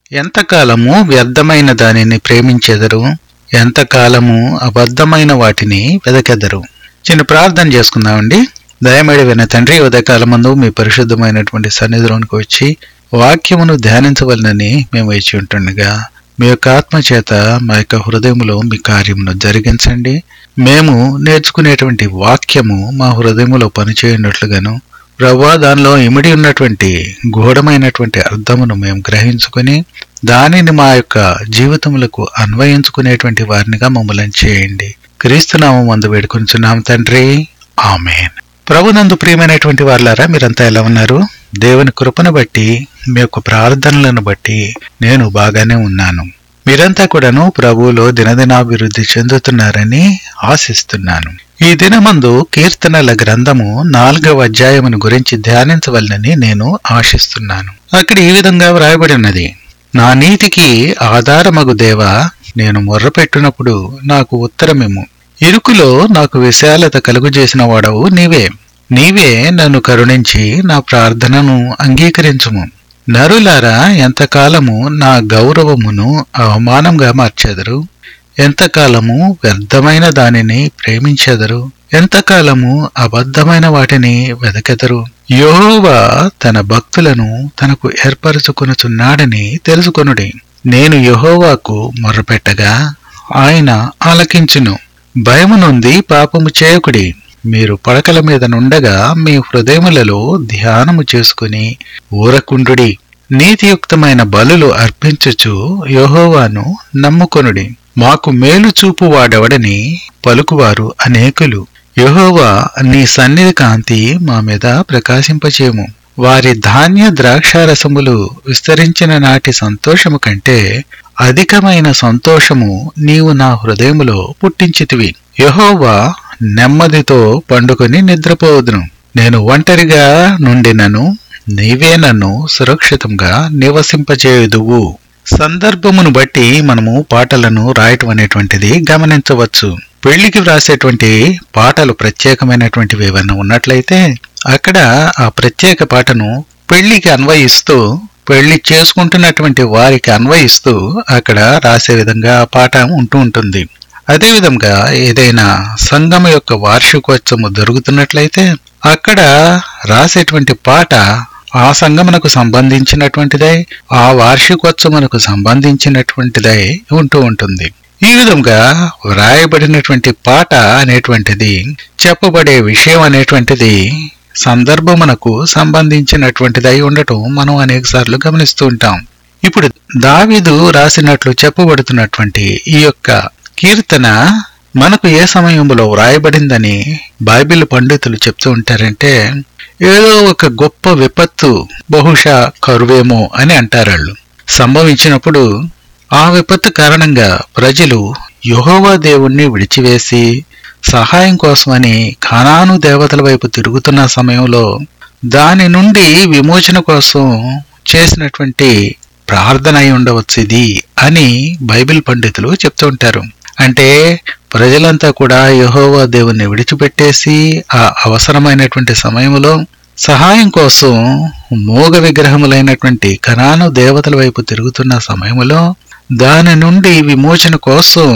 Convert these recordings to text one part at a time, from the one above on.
ఎంతకాలము వ్యర్థమైన దానిని ప్రేమించెదరు ఎంతకాలము అబద్ధమైన వాటిని వెదకెదరు చిన్న ప్రార్థన చేసుకుందామండి దయమడి విన తండ్రి ఉదయకాలమందు మీ పరిశుద్ధమైనటువంటి సన్నిధిలోనికి వచ్చి వాక్యమును ధ్యానించవలనని మేము వేచి ఉంటుండగా మీ యొక్క ఆత్మ చేత మా యొక్క హృదయములో మీ కార్యమును జరిగించండి మేము నేర్చుకునేటువంటి వాక్యము మా హృదయములో పనిచేయనట్లుగాను ప్రభా దానిలో ఇమిడి ఉన్నటువంటి గూఢమైనటువంటి అర్థమును మేము గ్రహించుకుని దానిని మా యొక్క జీవితములకు అన్వయించుకునేటువంటి వారినిగా మమ్మల్ని చేయండి క్రీస్తునామం మందు వేడుకొంచున్నాం తండ్రి ఆమెన్ ప్రభునందు ప్రియమైనటువంటి వాళ్ళారా మీరంతా ఎలా ఉన్నారు దేవుని కృపను బట్టి మీ యొక్క ప్రార్థనలను బట్టి నేను బాగానే ఉన్నాను మీరంతా కూడాను ప్రభువులో దినదినాభివృద్ధి చెందుతున్నారని ఆశిస్తున్నాను ఈ దినమందు కీర్తనల గ్రంథము నాలుగవ అధ్యాయమును గురించి ధ్యానించవలనని నేను ఆశిస్తున్నాను అక్కడ ఈ విధంగా వ్రాయబడినది నా నీతికి ఆధారమగు దేవా నేను మొర్రపెట్టినప్పుడు నాకు ఉత్తరమేము ఇరుకులో నాకు విశాలత కలుగుజేసిన వాడవు నీవే నీవే నన్ను కరుణించి నా ప్రార్థనను అంగీకరించుము నరులారా ఎంతకాలము నా గౌరవమును అవమానంగా మార్చెదరు ఎంతకాలము వ్యర్థమైన దానిని ప్రేమించెదరు ఎంతకాలము అబద్ధమైన వాటిని వెదకెదరు యోవా తన భక్తులను తనకు ఏర్పరచుకొనుచున్నాడని తెలుసుకొనుడి నేను యహోవాకు మొర్రపెట్టగా ఆయన ఆలకించును భయము నుండి పాపము చేయకుడి మీరు పడకల మీద నుండగా మీ హృదయములలో ధ్యానము చేసుకుని ఊరకుండుడి నీతియుక్తమైన బలులు అర్పించుచు యహోవాను నమ్ముకొనుడి మాకు మేలు చూపు వాడెవడని పలుకువారు అనేకులు యహోవా నీ సన్నిధి కాంతి మా మీద ప్రకాశింపచేము వారి ధాన్య ద్రాక్షారసములు విస్తరించిన నాటి సంతోషము కంటే అధికమైన సంతోషము నీవు నా హృదయములో పుట్టించితివి యహోవా నెమ్మదితో పండుకొని నిద్రపోదును నేను ఒంటరిగా నుండినను నీవే నన్ను సురక్షితంగా నివసింపచేయుదువు సందర్భమును బట్టి మనము పాటలను రాయటం అనేటువంటిది గమనించవచ్చు పెళ్లికి వ్రాసేటువంటి పాటలు ప్రత్యేకమైనటువంటివి ఏమైనా ఉన్నట్లయితే అక్కడ ఆ ప్రత్యేక పాటను పెళ్లికి అన్వయిస్తూ పెళ్లి చేసుకుంటున్నటువంటి వారికి అన్వయిస్తూ అక్కడ రాసే విధంగా ఆ పాట ఉంటూ ఉంటుంది అదేవిధంగా ఏదైనా సంఘం యొక్క వార్షికోత్సవం జరుగుతున్నట్లయితే అక్కడ రాసేటువంటి పాట ఆ సంఘమునకు సంబంధించినటువంటిదై ఆ వార్షికోత్సవమునకు సంబంధించినటువంటిదై ఉంటూ ఉంటుంది ఈ విధంగా వ్రాయబడినటువంటి పాట అనేటువంటిది చెప్పబడే విషయం అనేటువంటిది సందర్భమునకు సంబంధించినటువంటిదై ఉండటం మనం అనేక సార్లు గమనిస్తూ ఉంటాం ఇప్పుడు దావీదు రాసినట్లు చెప్పబడుతున్నటువంటి ఈ యొక్క కీర్తన మనకు ఏ సమయంలో వ్రాయబడిందని బైబిల్ పండితులు చెప్తూ ఉంటారంటే ఏదో ఒక గొప్ప విపత్తు బహుశా కరువేమో అని అంటారాళ్ళు సంభవించినప్పుడు ఆ విపత్తు కారణంగా ప్రజలు యెహోవా దేవుణ్ణి విడిచివేసి సహాయం కోసమని ఖానాను దేవతల వైపు తిరుగుతున్న సమయంలో దాని నుండి విమోచన కోసం చేసినటువంటి ప్రార్థన అయి ఉండవచ్చు ఇది అని బైబిల్ పండితులు చెప్తూ ఉంటారు అంటే ప్రజలంతా కూడా యెహోవా దేవుణ్ణి విడిచిపెట్టేసి ఆ అవసరమైనటువంటి సమయంలో సహాయం కోసం మోగ విగ్రహములైనటువంటి కనాను దేవతల వైపు తిరుగుతున్న సమయంలో దాని నుండి విమోచన కోసం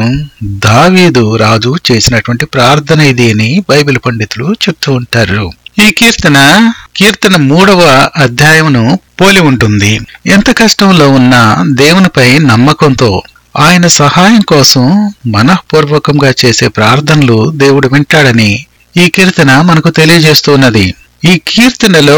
దావీదు రాజు చేసినటువంటి ప్రార్థన ఇది అని బైబిల్ పండితులు చెప్తూ ఉంటారు ఈ కీర్తన కీర్తన మూడవ అధ్యాయమును పోలి ఉంటుంది ఎంత కష్టంలో ఉన్నా దేవునిపై నమ్మకంతో ఆయన సహాయం కోసం మనఃపూర్వకంగా చేసే ప్రార్థనలు దేవుడు వింటాడని ఈ కీర్తన మనకు తెలియజేస్తున్నది ఈ కీర్తనలో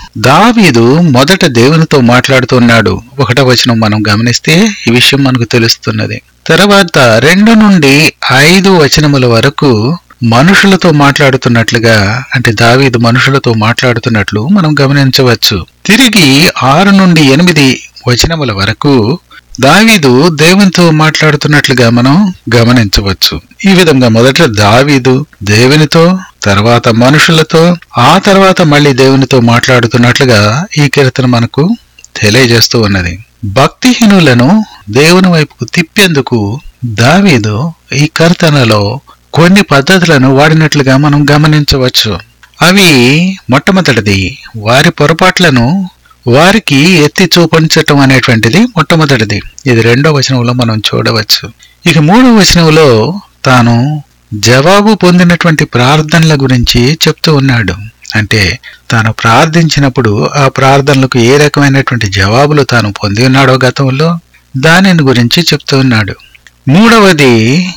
దావీదు మొదట దేవునితో మాట్లాడుతున్నాడు ఒకటో వచనం మనం గమనిస్తే ఈ విషయం మనకు తెలుస్తున్నది తర్వాత రెండు నుండి ఐదు వచనముల వరకు మనుషులతో మాట్లాడుతున్నట్లుగా అంటే దావీదు మనుషులతో మాట్లాడుతున్నట్లు మనం గమనించవచ్చు తిరిగి ఆరు నుండి ఎనిమిది వచనముల వరకు దావీదు దేవునితో మాట్లాడుతున్నట్లుగా మనం గమనించవచ్చు ఈ విధంగా మొదట దావీదు దేవునితో తర్వాత మనుషులతో ఆ తర్వాత మళ్ళీ దేవునితో మాట్లాడుతున్నట్లుగా ఈ కీర్తన మనకు తెలియజేస్తూ ఉన్నది భక్తిహీనులను దేవుని వైపుకు తిప్పేందుకు దావీదు ఈ కీర్తనలో కొన్ని పద్ధతులను వాడినట్లుగా మనం గమనించవచ్చు అవి మొట్టమొదటిది వారి పొరపాట్లను వారికి ఎత్తి చూపించటం అనేటువంటిది మొట్టమొదటిది ఇది రెండో వచనంలో మనం చూడవచ్చు ఇక మూడో వచనంలో తాను జవాబు పొందినటువంటి ప్రార్థనల గురించి చెప్తూ ఉన్నాడు అంటే తాను ప్రార్థించినప్పుడు ఆ ప్రార్థనలకు ఏ రకమైనటువంటి జవాబులు తాను పొంది ఉన్నాడో గతంలో దానిని గురించి చెప్తూ ఉన్నాడు మూడవది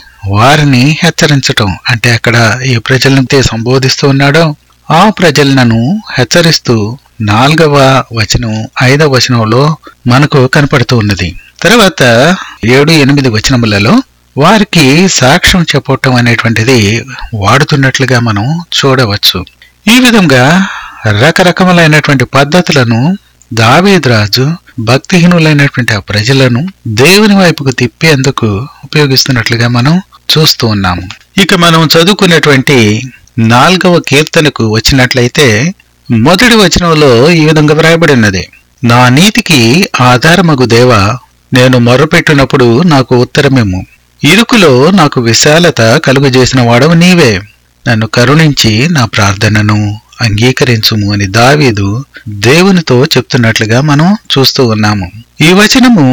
వారిని హెచ్చరించటం అంటే అక్కడ ఏ ప్రజలనైతే సంబోధిస్తూ ఉన్నాడో ఆ ప్రజలను హెచ్చరిస్తూ నాలుగవ వచనం ఐదవ వచనంలో మనకు కనపడుతూ ఉన్నది తర్వాత ఏడు ఎనిమిది వచనములలో వారికి సాక్ష్యం చెప్పటం అనేటువంటిది వాడుతున్నట్లుగా మనం చూడవచ్చు ఈ విధంగా రకరకములైనటువంటి పద్ధతులను దావీద్రాజు భక్తిహీనులైనటువంటి ఆ ప్రజలను దేవుని వైపుకు తిప్పేందుకు ఉపయోగిస్తున్నట్లుగా మనం చూస్తూ ఉన్నాము ఇక మనం చదువుకున్నటువంటి నాలుగవ కీర్తనకు వచ్చినట్లయితే మొదటి వచనంలో ఈ విధంగా వ్రాయబడి ఉన్నది నా నీతికి ఆధారమగు దేవ నేను మొర్రపెట్టినప్పుడు నాకు ఉత్తరమేము ఇరుకులో నాకు విశాలత కలుగజేసిన వాడవు నీవే నన్ను కరుణించి నా ప్రార్థనను అంగీకరించుము అని దావీదు దేవునితో చెప్తున్నట్లుగా మనం చూస్తూ ఉన్నాము ఈ వచనము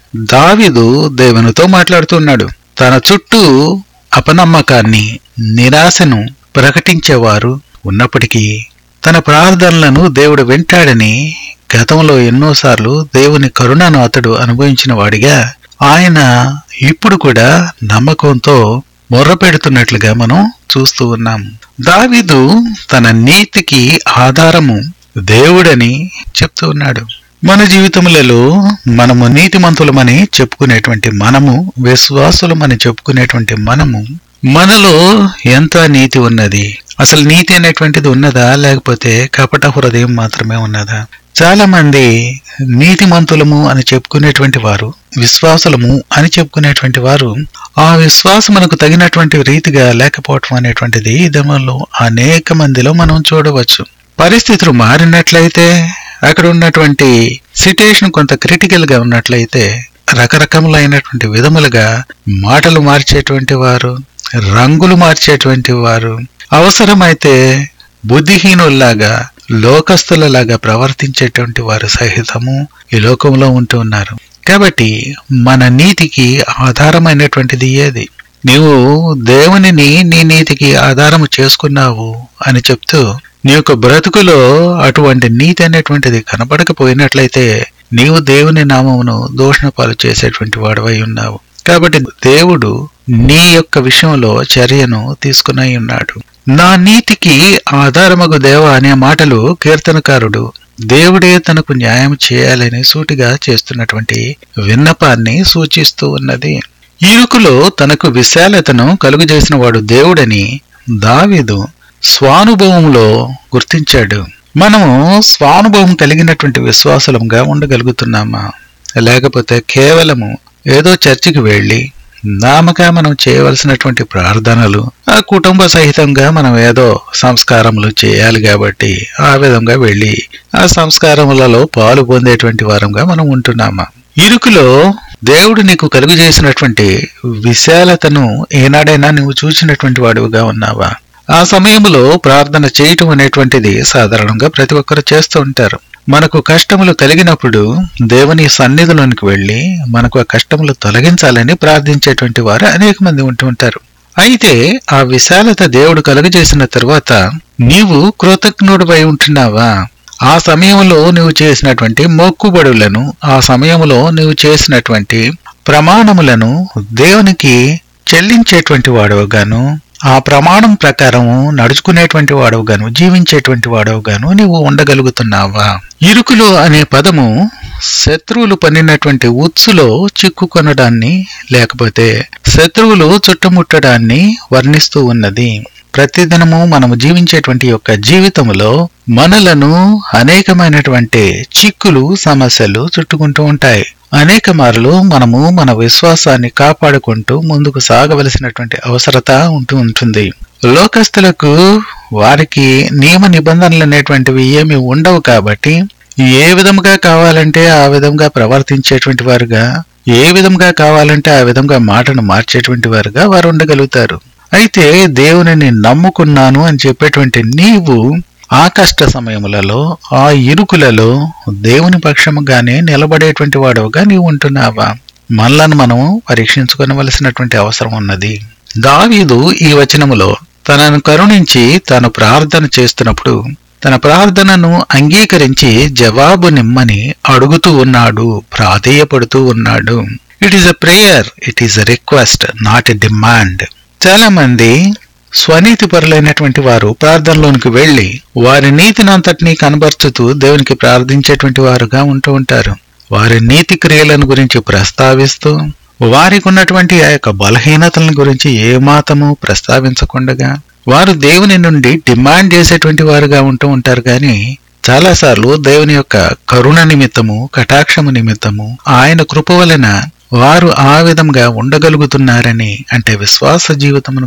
దావీదు దేవునితో మాట్లాడుతున్నాడు తన చుట్టూ అపనమ్మకాన్ని నిరాశను ప్రకటించేవారు ఉన్నప్పటికీ తన ప్రార్థనలను దేవుడు వింటాడని గతంలో ఎన్నోసార్లు దేవుని కరుణను అతడు అనుభవించిన వాడిగా ఆయన ఇప్పుడు కూడా నమ్మకంతో మొర్రపెడుతున్నట్లుగా మనం చూస్తూ ఉన్నాం దావీదు తన నీతికి ఆధారము దేవుడని చెప్తూ ఉన్నాడు మన జీవితములలో మనము నీతిమంతులమని చెప్పుకునేటువంటి మనము విశ్వాసులమని చెప్పుకునేటువంటి మనము మనలో ఎంత నీతి ఉన్నది అసలు నీతి అనేటువంటిది ఉన్నదా లేకపోతే కపట హృదయం మాత్రమే ఉన్నదా చాలా మంది నీతిమంతులము అని చెప్పుకునేటువంటి వారు విశ్వాసులము అని చెప్పుకునేటువంటి వారు ఆ విశ్వాసమునకు తగినటువంటి రీతిగా లేకపోవటం అనేటువంటిది ఇదమలో అనేక మందిలో మనం చూడవచ్చు పరిస్థితులు మారినట్లయితే అక్కడ ఉన్నటువంటి సిట్యుయేషన్ కొంత క్రిటికల్ గా ఉన్నట్లయితే రకరకములైనటువంటి విధములుగా మాటలు మార్చేటువంటి వారు రంగులు మార్చేటువంటి వారు అవసరమైతే బుద్ధిహీనుల్లాగా లోకస్తులలాగా ప్రవర్తించేటువంటి వారు సహితము ఈ లోకంలో ఉంటూ ఉన్నారు కాబట్టి మన నీతికి ఆధారమైనటువంటిది ఏది నీవు దేవునిని నీ నీతికి ఆధారము చేసుకున్నావు అని చెప్తూ నీ యొక్క బ్రతుకులో అటువంటి నీతి అనేటువంటిది కనపడకపోయినట్లయితే నీవు దేవుని నామమును దూషణ పాలు చేసేటువంటి వాడవై ఉన్నావు కాబట్టి దేవుడు నీ యొక్క విషయంలో చర్యను తీసుకుని ఉన్నాడు నా నీతికి ఆధారమగు దేవ అనే మాటలు కీర్తనకారుడు దేవుడే తనకు న్యాయం చేయాలని సూటిగా చేస్తున్నటువంటి విన్నపాన్ని సూచిస్తూ ఉన్నది ఇరుకులో తనకు విశాలతను కలుగజేసిన వాడు దేవుడని దావీదు స్వానుభవంలో గుర్తించాడు మనము స్వానుభవం కలిగినటువంటి విశ్వాసులంగా ఉండగలుగుతున్నామా లేకపోతే కేవలము ఏదో చర్చికి వెళ్ళి నామక మనం చేయవలసినటువంటి ప్రార్థనలు ఆ కుటుంబ సహితంగా మనం ఏదో సంస్కారములు చేయాలి కాబట్టి ఆ విధంగా వెళ్ళి ఆ సంస్కారములలో పాలు పొందేటువంటి వారంగా మనం ఉంటున్నామా ఇరుకులో దేవుడు నీకు కలుగు చేసినటువంటి విశాలతను ఏనాడైనా నువ్వు చూసినటువంటి వాడివిగా ఉన్నావా ఆ సమయంలో ప్రార్థన చేయటం అనేటువంటిది సాధారణంగా ప్రతి ఒక్కరు చేస్తూ ఉంటారు మనకు కష్టములు కలిగినప్పుడు దేవుని సన్నిధిలోనికి వెళ్ళి మనకు ఆ కష్టములు తొలగించాలని ప్రార్థించేటువంటి వారు అనేక మంది ఉంటూ ఉంటారు అయితే ఆ విశాలత దేవుడు కలుగజేసిన తర్వాత నీవు కృతజ్ఞుడిపై ఉంటున్నావా ఆ సమయంలో నువ్వు చేసినటువంటి మొక్కుబడులను ఆ సమయంలో నువ్వు చేసినటువంటి ప్రమాణములను దేవునికి చెల్లించేటువంటి వాడవుగాను ఆ ప్రమాణం ప్రకారము నడుచుకునేటువంటి వాడవుగాను జీవించేటువంటి వాడవుగాను నీవు ఉండగలుగుతున్నావా ఇరుకులు అనే పదము శత్రువులు పన్నినటువంటి ఉత్సులో చిక్కుకొనడాన్ని లేకపోతే శత్రువులు చుట్టుముట్టడాన్ని వర్ణిస్తూ ఉన్నది ప్రతిదినము మనము జీవించేటువంటి యొక్క జీవితంలో మనలను అనేకమైనటువంటి చిక్కులు సమస్యలు చుట్టుకుంటూ ఉంటాయి అనేక మార్లు మనము మన విశ్వాసాన్ని కాపాడుకుంటూ ముందుకు సాగవలసినటువంటి అవసరత ఉంటూ ఉంటుంది లోకస్తులకు వారికి నియమ నిబంధనలు అనేటువంటివి ఏమి ఉండవు కాబట్టి ఏ విధంగా కావాలంటే ఆ విధంగా ప్రవర్తించేటువంటి వారుగా ఏ విధంగా కావాలంటే ఆ విధంగా మాటను మార్చేటువంటి వారుగా వారు ఉండగలుగుతారు అయితే దేవునిని నమ్ముకున్నాను అని చెప్పేటువంటి నీవు ఆ కష్ట సమయములలో ఆ ఇరుకులలో దేవుని పక్షముగానే నిలబడేటువంటి వాడుగా నీవు ఉంటున్నావా మనలను మనము పరీక్షించుకొనవలసినటువంటి అవసరం ఉన్నది దావీదు ఈ వచనములో తనను కరుణించి తాను ప్రార్థన చేస్తున్నప్పుడు తన ప్రార్థనను అంగీకరించి జవాబు నిమ్మని అడుగుతూ ఉన్నాడు ప్రాధేయపడుతూ ఉన్నాడు it is a prayer it is a request not a demand చాలా మంది స్వనీతి పరులైనటువంటి వారు ప్రార్థనలోనికి వెళ్లి వారి నీతిని అంతటినీ కనబరుచుతూ దేవునికి ప్రార్థించేటువంటి వారుగా ఉంటూ ఉంటారు వారి నీతి క్రియలను గురించి ప్రస్తావిస్తూ వారికి ఉన్నటువంటి ఆ యొక్క బలహీనతలను గురించి ఏమాతము ప్రస్తావించకుండగా వారు దేవుని నుండి డిమాండ్ చేసేటువంటి వారుగా ఉంటూ ఉంటారు కానీ చాలాసార్లు దేవుని యొక్క కరుణ నిమిత్తము కటాక్షము నిమిత్తము ఆయన కృప వలన వారు ఆ విధంగా ఉండగలుగుతున్నారని అంటే విశ్వాస జీవితమును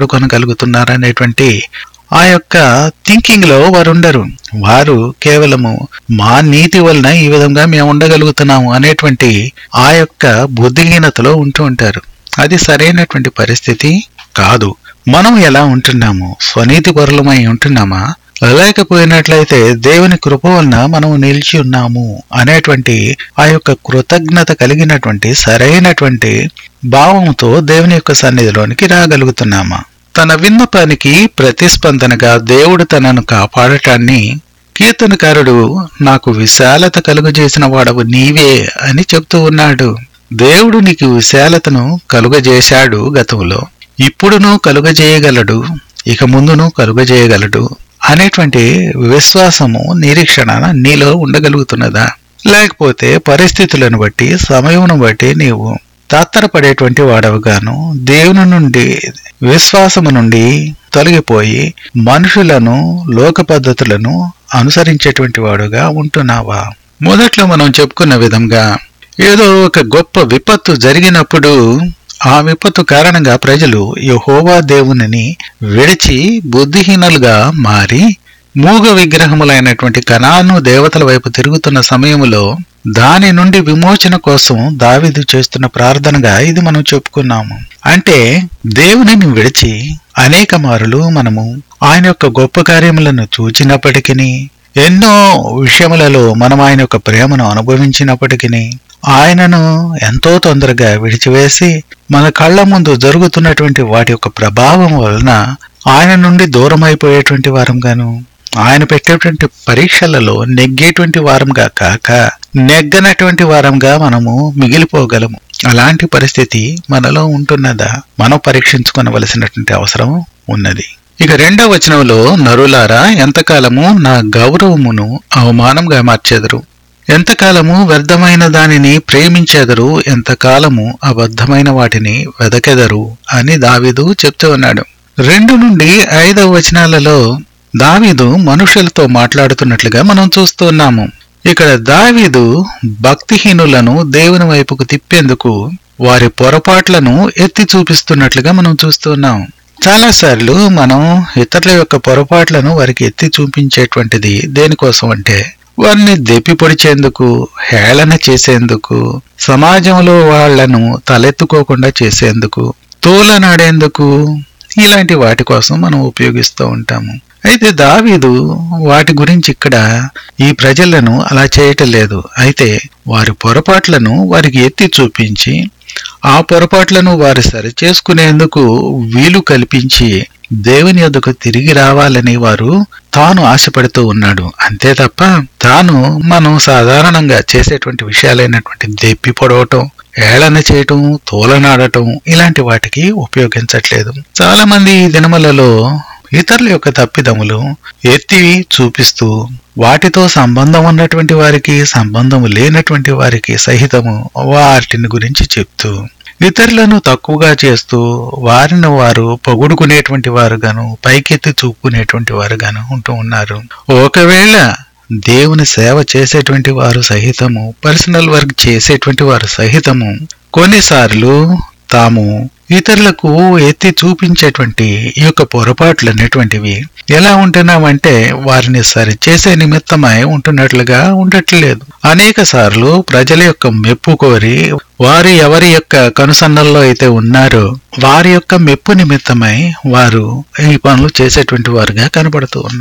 కాపాడుకొనగలుగుతున్నారనేటువంటి ఆ యొక్క థింకింగ్ లో వారు ఉండరు వారు కేవలము మా నీతి వలన ఈ విధంగా మేము ఉండగలుగుతున్నాము అనేటువంటి ఆ యొక్క బుద్ధిహీనతలో ఉంటూ ఉంటారు అది సరైనటువంటి పరిస్థితి కాదు మనం ఎలా ఉంటున్నాము స్వనీతి పరులమై ఉంటున్నామా లేకపోయినట్లయితే దేవుని కృప వలన మనం నిలిచి ఉన్నాము అనేటువంటి ఆ యొక్క కృతజ్ఞత కలిగినటువంటి సరైనటువంటి భావంతో దేవుని యొక్క సన్నిధిలోనికి రాగలుగుతున్నామా తన విన్నపానికి ప్రతిస్పందనగా దేవుడు తనను కాపాడటాన్ని కీర్తనకారుడు నాకు విశాలత కలుగజేసిన వాడవు నీవే అని చెప్తూ ఉన్నాడు దేవుడు నీకు విశాలతను కలుగజేశాడు గతంలో ఇప్పుడును కలుగజేయగలడు ఇక ముందును కలుగజేయగలడు అనేటువంటి విశ్వాసము నిరీక్షణ నీలో ఉండగలుగుతున్నదా లేకపోతే పరిస్థితులను బట్టి సమయమును బట్టి నీవు తాత్తరపడేటువంటి వాడవుగాను దేవుని నుండి విశ్వాసము నుండి తొలగిపోయి మనుషులను లోక పద్ధతులను అనుసరించేటువంటి వాడుగా ఉంటున్నావా మొదట్లో మనం చెప్పుకున్న విధంగా ఏదో ఒక గొప్ప విపత్తు జరిగినప్పుడు ఆ విపత్తు కారణంగా ప్రజలు యహోవా దేవునిని విడిచి బుద్ధిహీనులుగా మారి మూగ విగ్రహములైనటువంటి కణాను దేవతల వైపు తిరుగుతున్న సమయములో దాని నుండి విమోచన కోసం దావిదు చేస్తున్న ప్రార్థనగా ఇది మనం చెప్పుకున్నాము అంటే దేవునిని విడిచి అనేక మారులు మనము ఆయన యొక్క గొప్ప కార్యములను చూచినప్పటికీ ఎన్నో విషయములలో మనం ఆయన యొక్క ప్రేమను అనుభవించినప్పటికీ ఆయనను ఎంతో తొందరగా విడిచివేసి మన కళ్ళ ముందు జరుగుతున్నటువంటి వాటి యొక్క ప్రభావం వలన ఆయన నుండి దూరం అయిపోయేటువంటి వారంగాను ఆయన పెట్టేటువంటి పరీక్షలలో నెగ్గేటువంటి వారంగా కాక నెగ్గనటువంటి వారంగా మనము మిగిలిపోగలము అలాంటి పరిస్థితి మనలో ఉంటున్నదా మనం పరీక్షించుకోవలసినటువంటి అవసరం ఉన్నది ఇక రెండవ వచనంలో నరులారా ఎంతకాలము నా గౌరవమును అవమానంగా మార్చెదరు ఎంతకాలము వ్యర్థమైన దానిని ప్రేమించెదరు ఎంతకాలము అబద్ధమైన వాటిని వెదకెదరు అని దావీదు చెప్తూ ఉన్నాడు రెండు నుండి ఐదవ వచనాలలో దావీదు మనుషులతో మాట్లాడుతున్నట్లుగా మనం చూస్తున్నాము ఇక్కడ దావీదు భక్తిహీనులను దేవుని వైపుకు తిప్పేందుకు వారి పొరపాట్లను ఎత్తి చూపిస్తున్నట్లుగా మనం చూస్తున్నాం చాలాసార్లు మనం ఇతరుల యొక్క పొరపాట్లను వారికి ఎత్తి చూపించేటువంటిది దేనికోసం అంటే వారిని దెప్పి పొడిచేందుకు హేళన చేసేందుకు సమాజంలో వాళ్లను తలెత్తుకోకుండా చేసేందుకు తోలనాడేందుకు ఇలాంటి వాటి కోసం మనం ఉపయోగిస్తూ ఉంటాము అయితే దావీదు వాటి గురించి ఇక్కడ ఈ ప్రజలను అలా చేయటం లేదు అయితే వారి పొరపాట్లను వారికి ఎత్తి చూపించి ఆ పొరపాట్లను వారు సరిచేసుకునేందుకు వీలు కల్పించి దేవుని యొద్దకు తిరిగి రావాలని వారు తాను ఆశపడుతూ ఉన్నాడు అంతే తప్ప తాను మనం సాధారణంగా చేసేటువంటి విషయాలైనటువంటి దెప్పి పొడవటం ఏళన చేయటం తోలనాడటం ఇలాంటి వాటికి ఉపయోగించట్లేదు చాలా మంది ఈ దినములలో ఇతరుల యొక్క తప్పిదములు ఎత్తి చూపిస్తూ వాటితో సంబంధం ఉన్నటువంటి వారికి సంబంధం లేనటువంటి వారికి సహితము వాటిని గురించి చెప్తూ ఇతరులను తక్కువగా చేస్తూ వారిని వారు పొగుడుకునేటువంటి వారుగాను పైకెత్తి చూపుకునేటువంటి వారుగాను ఉంటూ ఉన్నారు ఒకవేళ దేవుని సేవ చేసేటువంటి వారు సహితము పర్సనల్ వర్క్ చేసేటువంటి వారు సహితము కొన్నిసార్లు తాము ఇతరులకు ఎత్తి చూపించేటువంటి ఈ యొక్క పొరపాట్లు అనేటువంటివి ఎలా ఉంటున్నామంటే వారిని సరిచేసే నిమిత్తమై ఉంటున్నట్లుగా ఉండట్లేదు అనేక సార్లు ప్రజల యొక్క మెప్పు కోరి వారు ఎవరి యొక్క కనుసన్నల్లో అయితే ఉన్నారో వారి యొక్క మెప్పు నిమిత్తమై వారు ఈ పనులు చేసేటువంటి వారుగా కనబడుతూ ఉన్నారు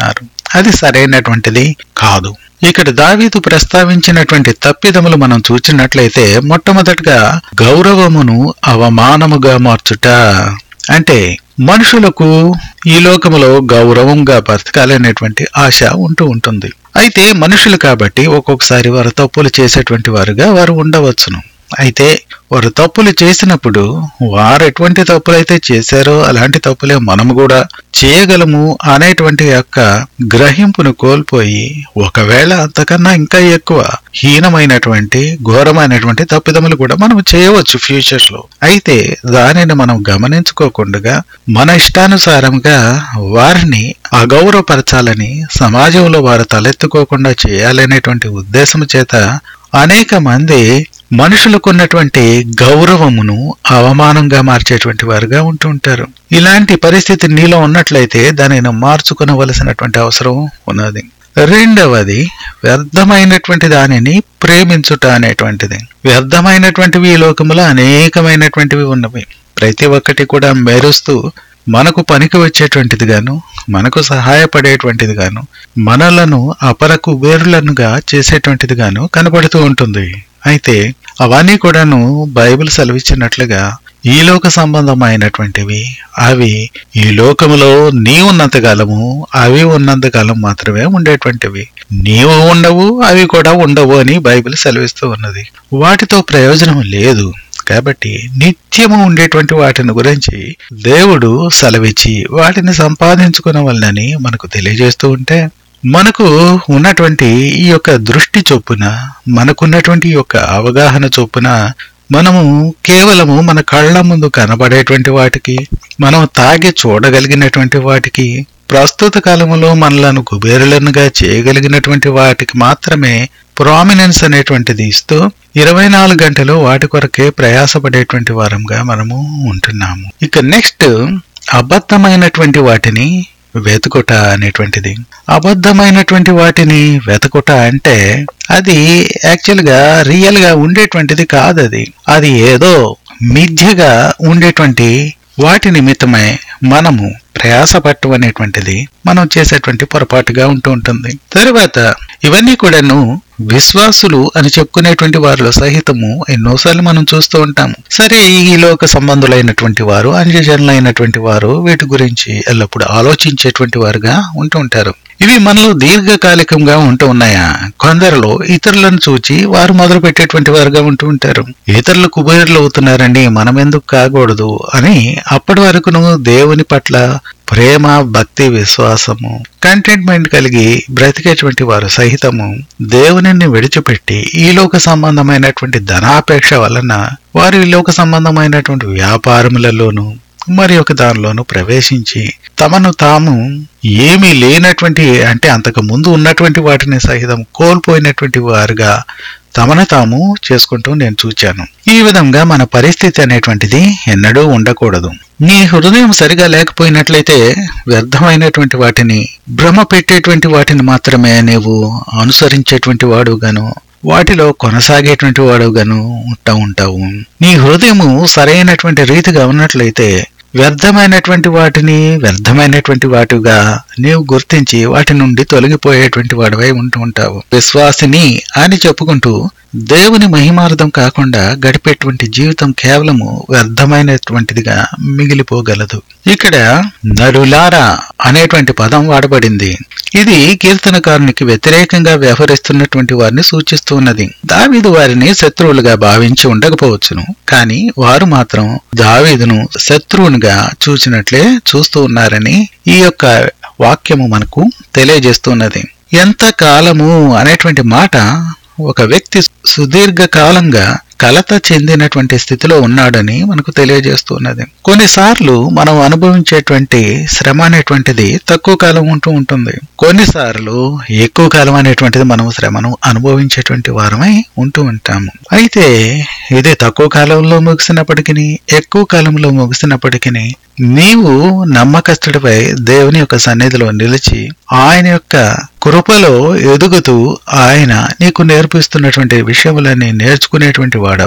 అది సరైనటువంటిది కాదు ఇక్కడ దావీదు ప్రస్తావించినటువంటి తప్పిదములు మనం చూచినట్లయితే మొట్టమొదటిగా గౌరవమును అవమానముగా మార్చుట అంటే మనుషులకు ఈ లోకములో గౌరవంగా బ్రతకాలనేటువంటి ఆశ ఉంటూ ఉంటుంది అయితే మనుషులు కాబట్టి ఒక్కొక్కసారి వారు తప్పులు చేసేటువంటి వారుగా వారు ఉండవచ్చును అయితే వారు తప్పులు చేసినప్పుడు వారు ఎటువంటి తప్పులు అయితే చేశారో అలాంటి తప్పులే మనము కూడా చేయగలము అనేటువంటి యొక్క గ్రహింపును కోల్పోయి ఒకవేళ అంతకన్నా ఇంకా ఎక్కువ హీనమైనటువంటి ఘోరమైనటువంటి తప్పిదములు కూడా మనం చేయవచ్చు ఫ్యూచర్ లో అయితే దానిని మనం గమనించుకోకుండా మన ఇష్టానుసారంగా వారిని అగౌరవపరచాలని సమాజంలో వారు తలెత్తుకోకుండా చేయాలనేటువంటి ఉద్దేశం చేత అనేక మంది మనుషులకున్నటువంటి గౌరవమును అవమానంగా మార్చేటువంటి వారుగా ఉంటుంటారు ఇలాంటి పరిస్థితి నీలో ఉన్నట్లయితే దానిని మార్చుకునవలసినటువంటి అవసరం ఉన్నది రెండవది వ్యర్థమైనటువంటి దానిని ప్రేమించుట అనేటువంటిది వ్యర్థమైనటువంటివి ఈ లోకములో అనేకమైనటువంటివి ఉన్నవి ప్రతి ఒక్కటి కూడా మెరుస్తూ మనకు పనికి వచ్చేటువంటిది గాను మనకు సహాయపడేటువంటిది గాను మనలను అపరకు వేరులనుగా చేసేటువంటిది గాను కనబడుతూ ఉంటుంది అయితే అవన్నీ కూడాను బైబిల్ సెలవిచ్చినట్లుగా ఈ లోక సంబంధమైనటువంటివి అవి ఈ లోకములో నీ ఉన్నంత కాలము అవి ఉన్నంత కాలం మాత్రమే ఉండేటువంటివి నీవు ఉండవు అవి కూడా ఉండవు అని బైబిల్ సెలవిస్తూ ఉన్నది వాటితో ప్రయోజనం లేదు కాబట్టి నిత్యము ఉండేటువంటి వాటిని గురించి దేవుడు సెలవిచ్చి వాటిని సంపాదించుకునవలనని మనకు తెలియజేస్తూ ఉంటే మనకు ఉన్నటువంటి ఈ యొక్క దృష్టి చొప్పున మనకున్నటువంటి ఈ యొక్క అవగాహన చొప్పున మనము కేవలము మన కళ్ళ ముందు కనబడేటువంటి వాటికి మనం తాగి చూడగలిగినటువంటి వాటికి ప్రస్తుత కాలంలో మనలను కుబేరులనుగా చేయగలిగినటువంటి వాటికి మాత్రమే ప్రామినెన్స్ అనేటువంటిది ఇస్తూ ఇరవై నాలుగు గంటలు వాటి కొరకే ప్రయాసపడేటువంటి వారంగా మనము ఉంటున్నాము ఇక నెక్స్ట్ అబద్ధమైనటువంటి వాటిని వెతుకుట అనేటువంటిది అబద్ధమైనటువంటి వాటిని వెతుకుట అంటే అది యాక్చువల్ గా రియల్ గా ఉండేటువంటిది కాదు అది అది ఏదో మిథ్యగా ఉండేటువంటి వాటి నిమిత్తమై మనము ప్రయాసపట్టు అనేటువంటిది మనం చేసేటువంటి పొరపాటుగా ఉంటూ ఉంటుంది తరువాత ఇవన్నీ కూడాను విశ్వాసులు అని చెప్పుకునేటువంటి వారిలో సహితము ఎన్నోసార్లు మనం చూస్తూ ఉంటాము సరే ఈ లోక సంబంధులైనటువంటి వారు అంజజనులైనటువంటి వారు వీటి గురించి ఎల్లప్పుడూ ఆలోచించేటువంటి వారుగా ఉంటూ ఉంటారు ఇవి మనలో దీర్ఘకాలికంగా ఉంటూ ఉన్నాయా కొందరిలో ఇతరులను చూచి వారు మొదలు పెట్టేటువంటి వారుగా ఉంటూ ఉంటారు ఇతరులు కుబేరులు అవుతున్నారండి మనం ఎందుకు కాకూడదు అని అప్పటి వరకును దేవుని పట్ల ప్రేమ భక్తి విశ్వాసము కంటెంట్మెంట్ కలిగి బ్రతికేటువంటి వారు సహితము దేవునిని విడిచిపెట్టి ఈ లోక సంబంధమైనటువంటి ధనాపేక్ష వలన వారు ఈ లోక సంబంధమైనటువంటి వ్యాపారములలోనూ మరి ఒక దానిలోనూ ప్రవేశించి తమను తాము ఏమీ లేనటువంటి అంటే అంతకు ముందు ఉన్నటువంటి వాటిని సహితం కోల్పోయినటువంటి వారుగా తమను తాము చేసుకుంటూ నేను చూచాను ఈ విధంగా మన పరిస్థితి అనేటువంటిది ఎన్నడూ ఉండకూడదు నీ హృదయం సరిగా లేకపోయినట్లయితే వ్యర్థమైనటువంటి వాటిని భ్రమ పెట్టేటువంటి వాటిని మాత్రమే నీవు అనుసరించేటువంటి వాడుగాను వాటిలో కొనసాగేటువంటి వాడుగాను ఉంటా ఉంటావు నీ హృదయము సరైనటువంటి రీతిగా ఉన్నట్లయితే వ్యర్థమైనటువంటి వాటిని వ్యర్థమైనటువంటి వాటిగా నీవు గుర్తించి వాటి నుండి తొలగిపోయేటువంటి వాడివై ఉంటూ ఉంటావు విశ్వాసిని అని చెప్పుకుంటూ దేవుని మహిమార్థం కాకుండా గడిపేటువంటి జీవితం కేవలము వ్యర్థమైనటువంటిదిగా మిగిలిపోగలదు ఇక్కడ నరులారా అనేటువంటి పదం వాడబడింది ఇది కీర్తనకారునికి వ్యతిరేకంగా వ్యవహరిస్తున్నటువంటి వారిని సూచిస్తున్నది దావీదు వారిని శత్రువులుగా భావించి ఉండకపోవచ్చును కానీ వారు మాత్రం దావీదును శత్రువునిగా చూచినట్లే చూస్తూ ఉన్నారని ఈ యొక్క వాక్యము మనకు తెలియజేస్తున్నది ఎంత కాలము అనేటువంటి మాట ఒక వ్యక్తి సుదీర్ఘ కాలంగా కలత చెందినటువంటి స్థితిలో ఉన్నాడని మనకు తెలియజేస్తున్నది కొన్నిసార్లు మనం అనుభవించేటువంటి శ్రమ అనేటువంటిది తక్కువ కాలం ఉంటూ ఉంటుంది కొన్నిసార్లు ఎక్కువ కాలం అనేటువంటిది మనం శ్రమను అనుభవించేటువంటి వారమై ఉంటూ ఉంటాము అయితే ఇది తక్కువ కాలంలో ముగిసినప్పటికీ ఎక్కువ కాలంలో ముగిసినప్పటికీ నీవు నమ్మకస్తుడిపై దేవుని యొక్క సన్నిధిలో నిలిచి ఆయన యొక్క కృపలో ఎదుగుతూ ఆయన నీకు నేర్పిస్తున్నటువంటి విషయములన్నీ నేర్చుకునేటువంటి వాడవై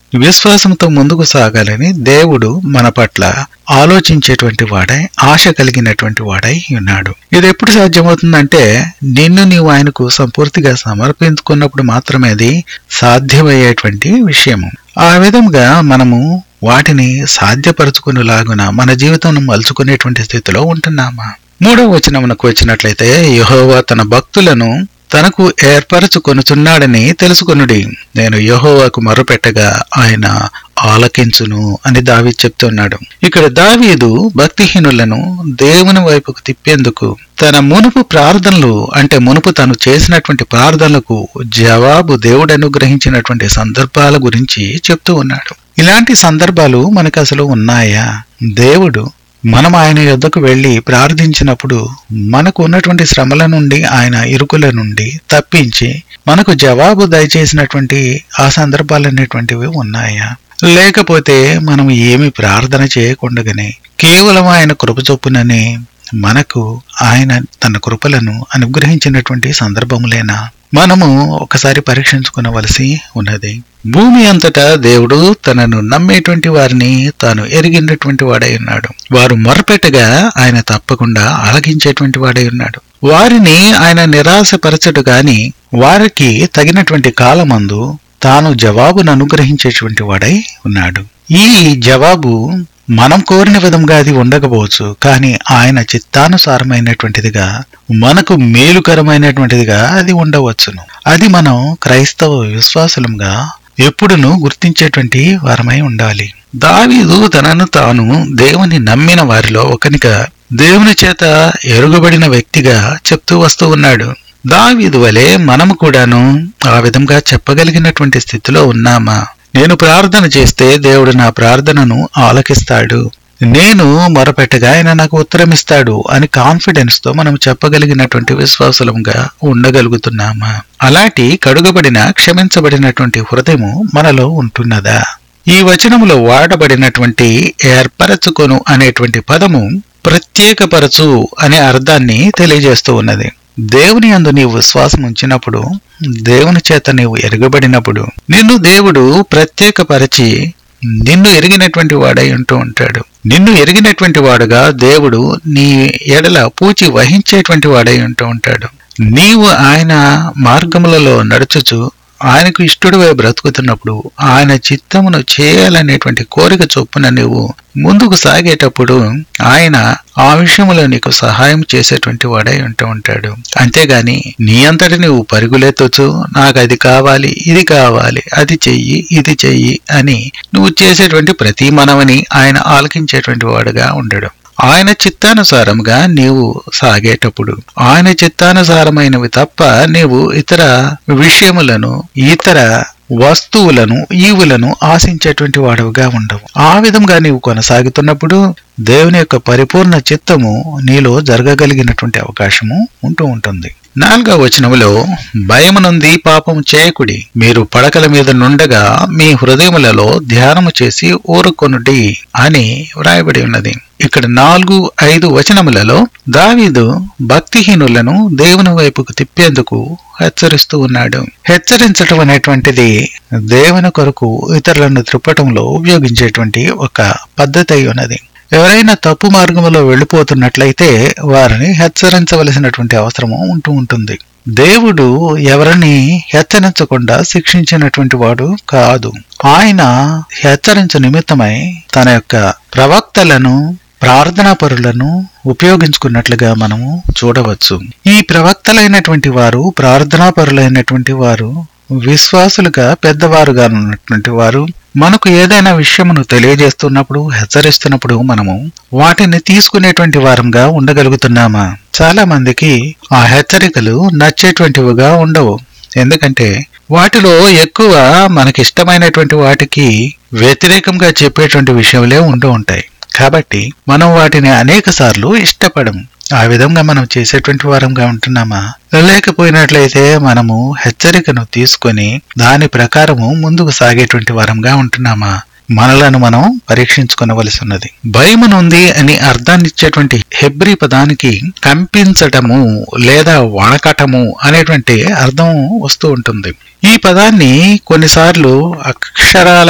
విశ్వాసంతో ముందుకు సాగాలని దేవుడు మన పట్ల ఆలోచించేటువంటి వాడై ఆశ కలిగినటువంటి వాడై ఉన్నాడు ఇది ఎప్పుడు సాధ్యమవుతుందంటే నిన్ను నీవు ఆయనకు సంపూర్తిగా సమర్పించుకున్నప్పుడు మాత్రమే అది సాధ్యమయ్యేటువంటి విషయము ఆ విధంగా మనము వాటిని సాధ్యపరచుకునేలాగున మన జీవితం మలుచుకునేటువంటి స్థితిలో ఉంటున్నామా మూడవ వచనమునకు వచ్చినట్లయితే యెహోవా తన భక్తులను తనకు ఏర్పరచుకొనుచున్నాడని తెలుసుకొనుడి నేను యెహోవాకు మొర్రపెట్టగా ఆయన ఆలకించును అని దావీ చెప్తున్నాడు ఇక్కడ దావీదు భక్తిహీనులను దేవుని వైపుకు తిప్పేందుకు తన మునుపు ప్రార్థనలు అంటే మునుపు తను చేసినటువంటి ప్రార్థనలకు జవాబు దేవుడు అనుగ్రహించినటువంటి సందర్భాల గురించి చెప్తూ ఉన్నాడు ఇలాంటి సందర్భాలు మనకు అసలు ఉన్నాయా దేవుడు మనం ఆయన యొద్దకు వెళ్లి ప్రార్థించినప్పుడు మనకు ఉన్నటువంటి శ్రమల నుండి ఆయన ఇరుకుల నుండి తప్పించి మనకు జవాబు దయచేసినటువంటి ఆ సందర్భాలు అనేటువంటివి ఉన్నాయా లేకపోతే మనం ఏమి ప్రార్థన చేయకుండగానే కేవలం ఆయన కృప చొప్పుననే మనకు ఆయన తన కృపలను అనుగ్రహించినటువంటి సందర్భములేనా మనము ఒకసారి పరీక్షించుకునవలసి ఉన్నది భూమి అంతటా దేవుడు తనను నమ్మేటువంటి వారిని తాను ఎరిగినటువంటి వాడై ఉన్నాడు వారు మొరపెట్టగా ఆయన తప్పకుండా ఆలకించేటువంటి వాడై ఉన్నాడు వారిని ఆయన నిరాశపరచడు గాని వారికి తగినటువంటి కాలమందు తాను జవాబును అనుగ్రహించేటువంటి వాడై ఉన్నాడు ఈ జవాబు మనం కోరిన విధంగా అది ఉండకపోవచ్చు కానీ ఆయన చిత్తానుసారమైనటువంటిదిగా మనకు మేలుకరమైనటువంటిదిగా అది ఉండవచ్చును అది మనం క్రైస్తవ విశ్వాసులంగా ఎప్పుడును గుర్తించేటువంటి వారమై ఉండాలి దావీదు తనను తాను దేవుని నమ్మిన వారిలో ఒకనిగా దేవుని చేత ఎరుగబడిన వ్యక్తిగా చెప్తూ వస్తూ ఉన్నాడు దావీదు వలె మనము కూడాను ఆ విధంగా చెప్పగలిగినటువంటి స్థితిలో ఉన్నామా నేను ప్రార్థన చేస్తే దేవుడు నా ప్రార్థనను ఆలకిస్తాడు నేను మొరపెట్టగా ఆయన నాకు ఉత్తరమిస్తాడు అని కాన్ఫిడెన్స్ తో మనం చెప్పగలిగినటువంటి విశ్వాసులంగా ఉండగలుగుతున్నామా అలాంటి కడుగబడిన క్షమించబడినటువంటి హృదయము మనలో ఉంటున్నదా ఈ వచనములో వాడబడినటువంటి ఏర్పరచుకొను అనేటువంటి పదము ప్రత్యేకపరచు అనే అర్థాన్ని తెలియజేస్తూ ఉన్నది దేవుని అందు నీవు విశ్వాసం ఉంచినప్పుడు దేవుని చేత నీవు ఎరగబడినప్పుడు నిన్ను దేవుడు ప్రత్యేకపరిచి నిన్ను ఎరిగినటువంటి వాడై ఉంటూ ఉంటాడు నిన్ను ఎరిగినటువంటి వాడుగా దేవుడు నీ ఎడల పూచి వహించేటువంటి వాడై ఉంటూ ఉంటాడు నీవు ఆయన మార్గములలో నడుచుచు ఆయనకు ఇష్టడువై బ్రతుకుతున్నప్పుడు ఆయన చిత్తమును చేయాలనేటువంటి కోరిక చొప్పున నువ్వు ముందుకు సాగేటప్పుడు ఆయన ఆ విషయంలో నీకు సహాయం చేసేటువంటి వాడై ఉంటూ ఉంటాడు అంతేగాని నీ అంతటి నువ్వు పరుగులెత్తొచ్చు నాకు అది కావాలి ఇది కావాలి అది చెయ్యి ఇది చెయ్యి అని నువ్వు చేసేటువంటి ప్రతి మనవని ఆయన ఆలకించేటువంటి వాడుగా ఉండడు ఆయన చిత్తానుసారంగా నీవు సాగేటప్పుడు ఆయన చిత్తానుసారమైనవి తప్ప నీవు ఇతర విషయములను ఇతర వస్తువులను ఈవులను ఆశించేటువంటి వాడవుగా ఉండవు ఆ విధంగా నీవు కొనసాగుతున్నప్పుడు దేవుని యొక్క పరిపూర్ణ చిత్తము నీలో జరగగలిగినటువంటి అవకాశము ఉంటూ ఉంటుంది నాలుగవ వచనములో భయమునుంది పాపము చేయకుడి మీరు పడకల మీద నుండగా మీ హృదయములలో ధ్యానము చేసి ఊరుకొనుడి అని వ్రాయబడి ఉన్నది ఇక్కడ నాలుగు ఐదు వచనములలో దావీదు భక్తిహీనులను దేవుని వైపుకు తిప్పేందుకు హెచ్చరిస్తూ ఉన్నాడు హెచ్చరించటం అనేటువంటిది దేవుని కొరకు ఇతరులను త్రిప్పటంలో ఉపయోగించేటువంటి ఒక పద్ధతి అయి ఉన్నది ఎవరైనా తప్పు మార్గంలో వెళ్ళిపోతున్నట్లయితే వారిని హెచ్చరించవలసినటువంటి అవసరము ఉంటూ ఉంటుంది దేవుడు ఎవరిని హెచ్చరించకుండా శిక్షించినటువంటి వాడు కాదు ఆయన హెచ్చరించు నిమిత్తమై తన యొక్క ప్రవక్తలను ప్రార్థనా పరులను ఉపయోగించుకున్నట్లుగా మనము చూడవచ్చు ఈ ప్రవక్తలైనటువంటి వారు ప్రార్థనా పరులైనటువంటి వారు విశ్వాసులుగా పెద్దవారుగా ఉన్నటువంటి వారు మనకు ఏదైనా విషయమును తెలియజేస్తున్నప్పుడు హెచ్చరిస్తున్నప్పుడు మనము వాటిని తీసుకునేటువంటి వారంగా ఉండగలుగుతున్నామా చాలా మందికి ఆ హెచ్చరికలు నచ్చేటువంటివిగా ఉండవు ఎందుకంటే వాటిలో ఎక్కువ మనకిష్టమైనటువంటి వాటికి వ్యతిరేకంగా చెప్పేటువంటి విషయాలే ఉంటూ ఉంటాయి కాబట్టి మనం వాటిని అనేక సార్లు ఇష్టపడము ఆ విధంగా మనం చేసేటువంటి వారంగా ఉంటున్నామా లేకపోయినట్లయితే మనము హెచ్చరికను తీసుకొని దాని ప్రకారము ముందుకు సాగేటువంటి వారంగా ఉంటున్నామా మనలను మనం పరీక్షించుకునవలసి ఉన్నది భయమునుంది అని అర్థాన్నిచ్చేటువంటి హెబ్రి పదానికి కంపించటము లేదా వణకటము అనేటువంటి అర్థం వస్తూ ఉంటుంది ఈ పదాన్ని కొన్నిసార్లు అక్షరాల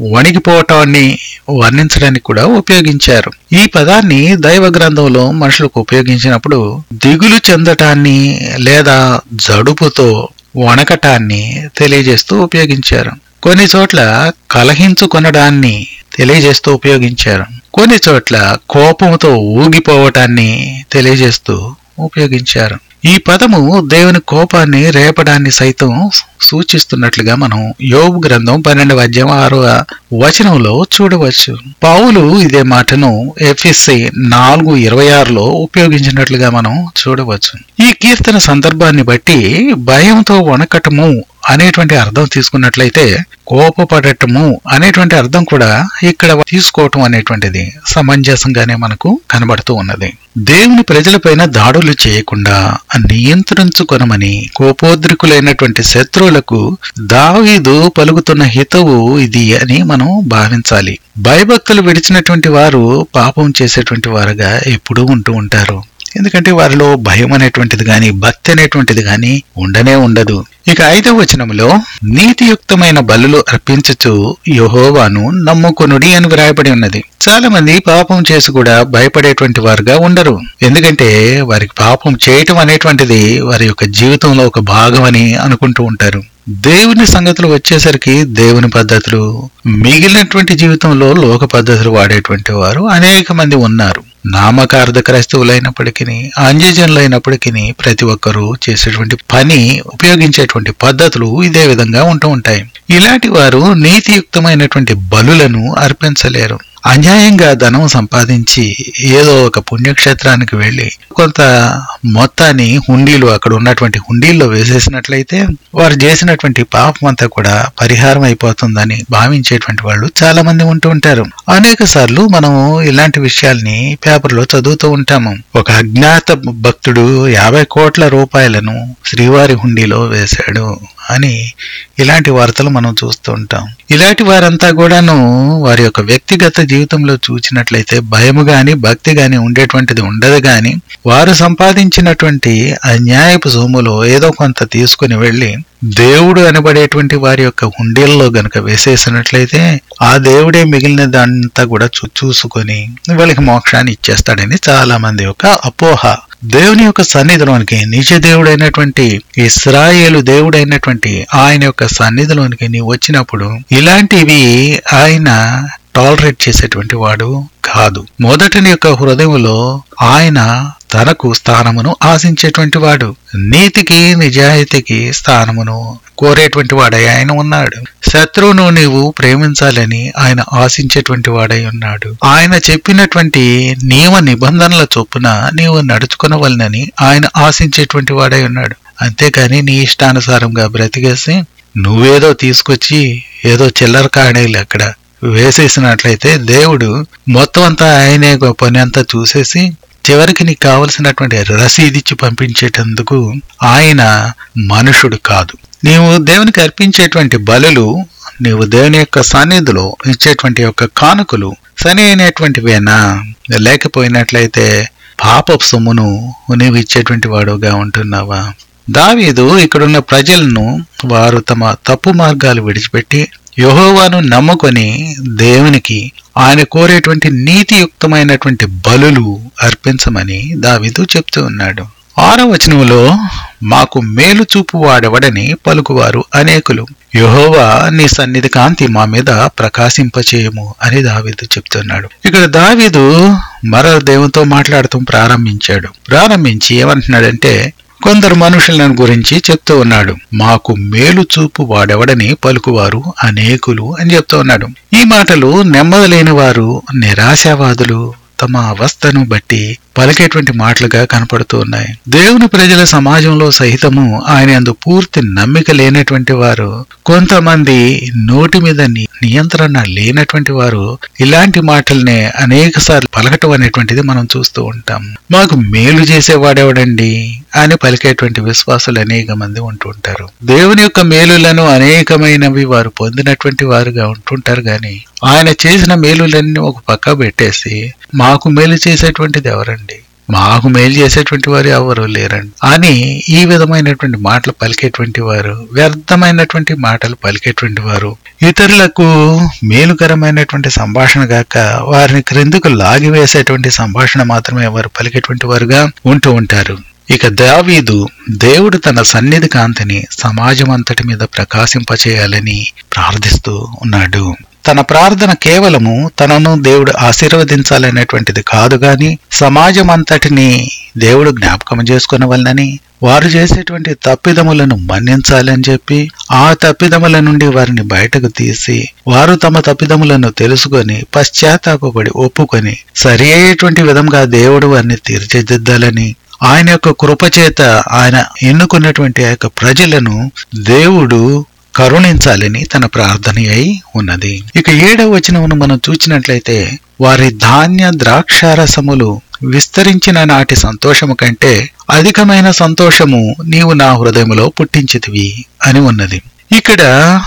వణికిపోవటాన్ని వర్ణించడానికి కూడా ఉపయోగించారు ఈ పదాన్ని దైవ గ్రంథంలో మనుషులకు ఉపయోగించినప్పుడు దిగులు చెందటాన్ని లేదా జడుపుతో వణకటాన్ని తెలియజేస్తూ ఉపయోగించారు కొన్ని చోట్ల కలహించుకొనడాన్ని తెలియజేస్తూ ఉపయోగించారు కొన్ని చోట్ల కోపంతో ఊగిపోవటాన్ని తెలియజేస్తూ ఉపయోగించారు ఈ పదము దేవుని కోపాన్ని రేపడాన్ని సైతం సూచిస్తున్నట్లుగా మనం యోబు గ్రంథం పన్నెండవ అధ్యాయం ఆరో వచనంలో చూడవచ్చు పౌలు ఇదే మాటను ఎఫ్ఎస్సి నాలుగు ఇరవై ఆరులో ఉపయోగించినట్లుగా మనం చూడవచ్చు ఈ కీర్తన సందర్భాన్ని బట్టి భయంతో వణకటము అనేటువంటి అర్థం తీసుకున్నట్లయితే కోపపడటము అనేటువంటి అర్థం కూడా ఇక్కడ తీసుకోవటం అనేటువంటిది సమంజసంగానే మనకు కనబడుతూ ఉన్నది దేవుని ప్రజలపైన దాడులు చేయకుండా నియంత్రించుకొనమని కోపోద్రికులైనటువంటి శత్రువులకు దావీదు పలుకుతున్న హితవు ఇది అని మనం భావించాలి భయభక్తులు విడిచినటువంటి వారు పాపం చేసేటువంటి వారుగా ఎప్పుడూ ఉంటూ ఉంటారు ఎందుకంటే వారిలో భయం అనేటువంటిది గాని భక్తి అనేటువంటిది గాని ఉండనే ఉండదు ఇక ఐదవ వచనంలో నీతియుక్తమైన బలులు అర్పించుచు యహోవాను నమ్ముకొనుడి అని వ్రాయబడి ఉన్నది చాలా మంది పాపం చేసి కూడా భయపడేటువంటి వారుగా ఉండరు ఎందుకంటే వారికి పాపం చేయటం అనేటువంటిది వారి యొక్క జీవితంలో ఒక భాగం అని అనుకుంటూ ఉంటారు దేవుని సంగతులు వచ్చేసరికి దేవుని పద్ధతులు మిగిలినటువంటి జీవితంలో లోక పద్ధతులు వాడేటువంటి వారు అనేక మంది ఉన్నారు నామకార్థ క్రైస్తవులైనప్పటికీ ఆంజజనులైనప్పటికీ ప్రతి ఒక్కరూ చేసేటువంటి పని ఉపయోగించేటువంటి పద్ధతులు ఇదే విధంగా ఉంటూ ఉంటాయి ఇలాంటి వారు నీతియుక్తమైనటువంటి బలులను అర్పించలేరు అన్యాయంగా ధనం సంపాదించి ఏదో ఒక పుణ్యక్షేత్రానికి వెళ్లి కొంత మొత్తాన్ని హుండీలు అక్కడ ఉన్నటువంటి హుండీల్లో వేసేసినట్లయితే వారు చేసినటువంటి పాపం అంతా కూడా పరిహారం అయిపోతుందని భావించేటువంటి వాళ్ళు చాలా మంది ఉంటూ ఉంటారు అనేక సార్లు మనం ఇలాంటి విషయాల్ని పేపర్లో చదువుతూ ఉంటాము ఒక అజ్ఞాత భక్తుడు యాభై కోట్ల రూపాయలను శ్రీవారి హుండీలో వేశాడు అని ఇలాంటి వార్తలు మనం చూస్తూ ఉంటాం ఇలాంటి వారంతా కూడాను వారి యొక్క వ్యక్తిగత జీవితంలో చూసినట్లయితే భయము గాని భక్తి గాని ఉండేటువంటిది ఉండదు గాని వారు సంపాదించినటువంటి అన్యాయపు సొమ్ములో ఏదో కొంత తీసుకుని వెళ్లి దేవుడు అనబడేటువంటి వారి యొక్క హుండీల్లో గనక వేసేసినట్లయితే ఆ దేవుడే మిగిలిన దాంతా కూడా చూ- చూసుకొని వీళ్ళకి మోక్షాన్ని ఇచ్చేస్తాడని చాలా మంది యొక్క అపోహ దేవుని యొక్క సన్నిధిలోనికి నిజ దేవుడైనటువంటి ఇస్రాయేలు దేవుడైనటువంటి ఆయన యొక్క సన్నిధిలోనికి నీవు వచ్చినప్పుడు ఇలాంటివి ఆయన టాలరేట్ చేసేటువంటి వాడు కాదు మొదటి నీ యొక్క హృదయంలో ఆయన తనకు స్థానమును ఆశించేటువంటి వాడు నీతికి నిజాయితీకి స్థానమును కోరేటువంటి వాడై ఆయన ఉన్నాడు శత్రువును నీవు ప్రేమించాలని ఆయన ఆశించేటువంటి వాడై ఉన్నాడు ఆయన చెప్పినటువంటి నియమ నిబంధనల చొప్పున నీవు నడుచుకునవలనని ఆయన ఆశించేటువంటి వాడై ఉన్నాడు అంతేకాని నీ ఇష్టానుసారంగా బ్రతికేసి నువ్వేదో తీసుకొచ్చి ఏదో చిల్లర కాడేలు అక్కడ వేసేసినట్లయితే దేవుడు మొత్తం అంతా ఆయనే పని అంతా చూసేసి చివరికి నీకు కావలసినటువంటి రసీదిచ్చి పంపించేటందుకు ఆయన మనుషుడు కాదు నీవు దేవునికి అర్పించేటువంటి బలులు నీవు దేవుని యొక్క సన్నిధిలో ఇచ్చేటువంటి యొక్క కానుకలు సరి అయినటువంటివేనా లేకపోయినట్లయితే పాప సొమ్మును నీవు ఇచ్చేటువంటి వాడుగా ఉంటున్నావా దావీదు ఇక్కడున్న ప్రజలను వారు తమ తప్పు మార్గాలు విడిచిపెట్టి యెహోవాను నమ్ముకొని దేవునికి ఆయన కోరేటువంటి నీతియుక్తమైనటువంటి బలులు అర్పించమని దావీదు చెప్తూ ఉన్నాడు ఆరో వచనంలో మాకు మేలు చూపు వాడెవడని పలుకువారు అనేకులు యెహోవా నీ సన్నిధి కాంతి మా మీద ప్రకాశింపచేయము అని దావీదు చెప్తున్నాడు ఇక్కడ దావీదు మరో దేవునితో మాట్లాడుతూ ప్రారంభించాడు ప్రారంభించి ఏమంటున్నాడంటే కొందరు మనుషులను గురించి చెప్తూ ఉన్నాడు మాకు మేలు చూపు వాడెవడని పలుకువారు అనేకులు అని చెప్తూ ఉన్నాడు ఈ మాటలు నెమ్మదలేని వారు నిరాశావాదులు తమ అవస్థను బట్టి పలికేటువంటి మాటలుగా కనపడుతూ ఉన్నాయి దేవుని ప్రజల సమాజంలో సహితము ఆయన యందు పూర్తి నమ్మిక లేనటువంటి వారు కొంతమంది నోటి మీద ని- నియంత్రణ లేనటువంటి వారు ఇలాంటి మాటల్ని అనేక సార్లు పలకటం అనేటువంటిది మనం చూస్తూ ఉంటాం మాకు మేలు చేసేవాడెవడండి అని పలికేటువంటి విశ్వాసులు అనేక మంది ఉంటూ ఉంటారు దేవుని యొక్క మేలులను అనేకమైనవి వారు పొందినటువంటి వారుగా ఉంటుంటారు గాని ఆయన చేసిన మేలులన్నీ ఒక పక్క పెట్టేసి మాకు మేలు చేసేటువంటిది ఎవరండి మాకు మేలు చేసేటువంటి వారు ఎవరు లేరండి అని ఈ విధమైనటువంటి మాటలు పలికేటువంటి వారు వ్యర్థమైనటువంటి మాటలు పలికేటువంటి వారు ఇతరులకు మేలుకరమైనటువంటి సంభాషణ గాక వారిని క్రిందుకు లాగివేసేటువంటి సంభాషణ మాత్రమే వారు పలికేటువంటి వారుగా ఉంటూ ఉంటారు ఇక దావీదు దేవుడు తన సన్నిధి కాంతిని సమాజం అంతటి మీద ప్రకాశింపచేయాలని ప్రార్థిస్తూ ఉన్నాడు తన ప్రార్థన కేవలము తనను దేవుడు ఆశీర్వదించాలనేటువంటిది కాదు గాని సమాజం అంతటిని దేవుడు జ్ఞాపకం చేసుకునవలనని వారు చేసేటువంటి తప్పిదములను మన్నించాలని చెప్పి ఆ తప్పిదముల నుండి వారిని బయటకు తీసి వారు తమ తప్పిదములను తెలుసుకొని పశ్చాత్తాపడి ఒప్పుకొని సరి అయ్యేటువంటి విధంగా దేవుడు వారిని తీర్చిదిద్దాలని ఆయన యొక్క కృపచేత ఆయన ఎన్నుకున్నటువంటి ఆ యొక్క ప్రజలను దేవుడు కరుణించాలని తన ప్రార్థన అయి ఉన్నది ఇక ఏడవ వచనమును మనం చూచినట్లయితే వారి ధాన్య ద్రాక్షారసములు విస్తరించిన నాటి సంతోషము కంటే అధికమైన సంతోషము నీవు నా హృదయములో పుట్టించితివి అని ఉన్నది ఇక్కడ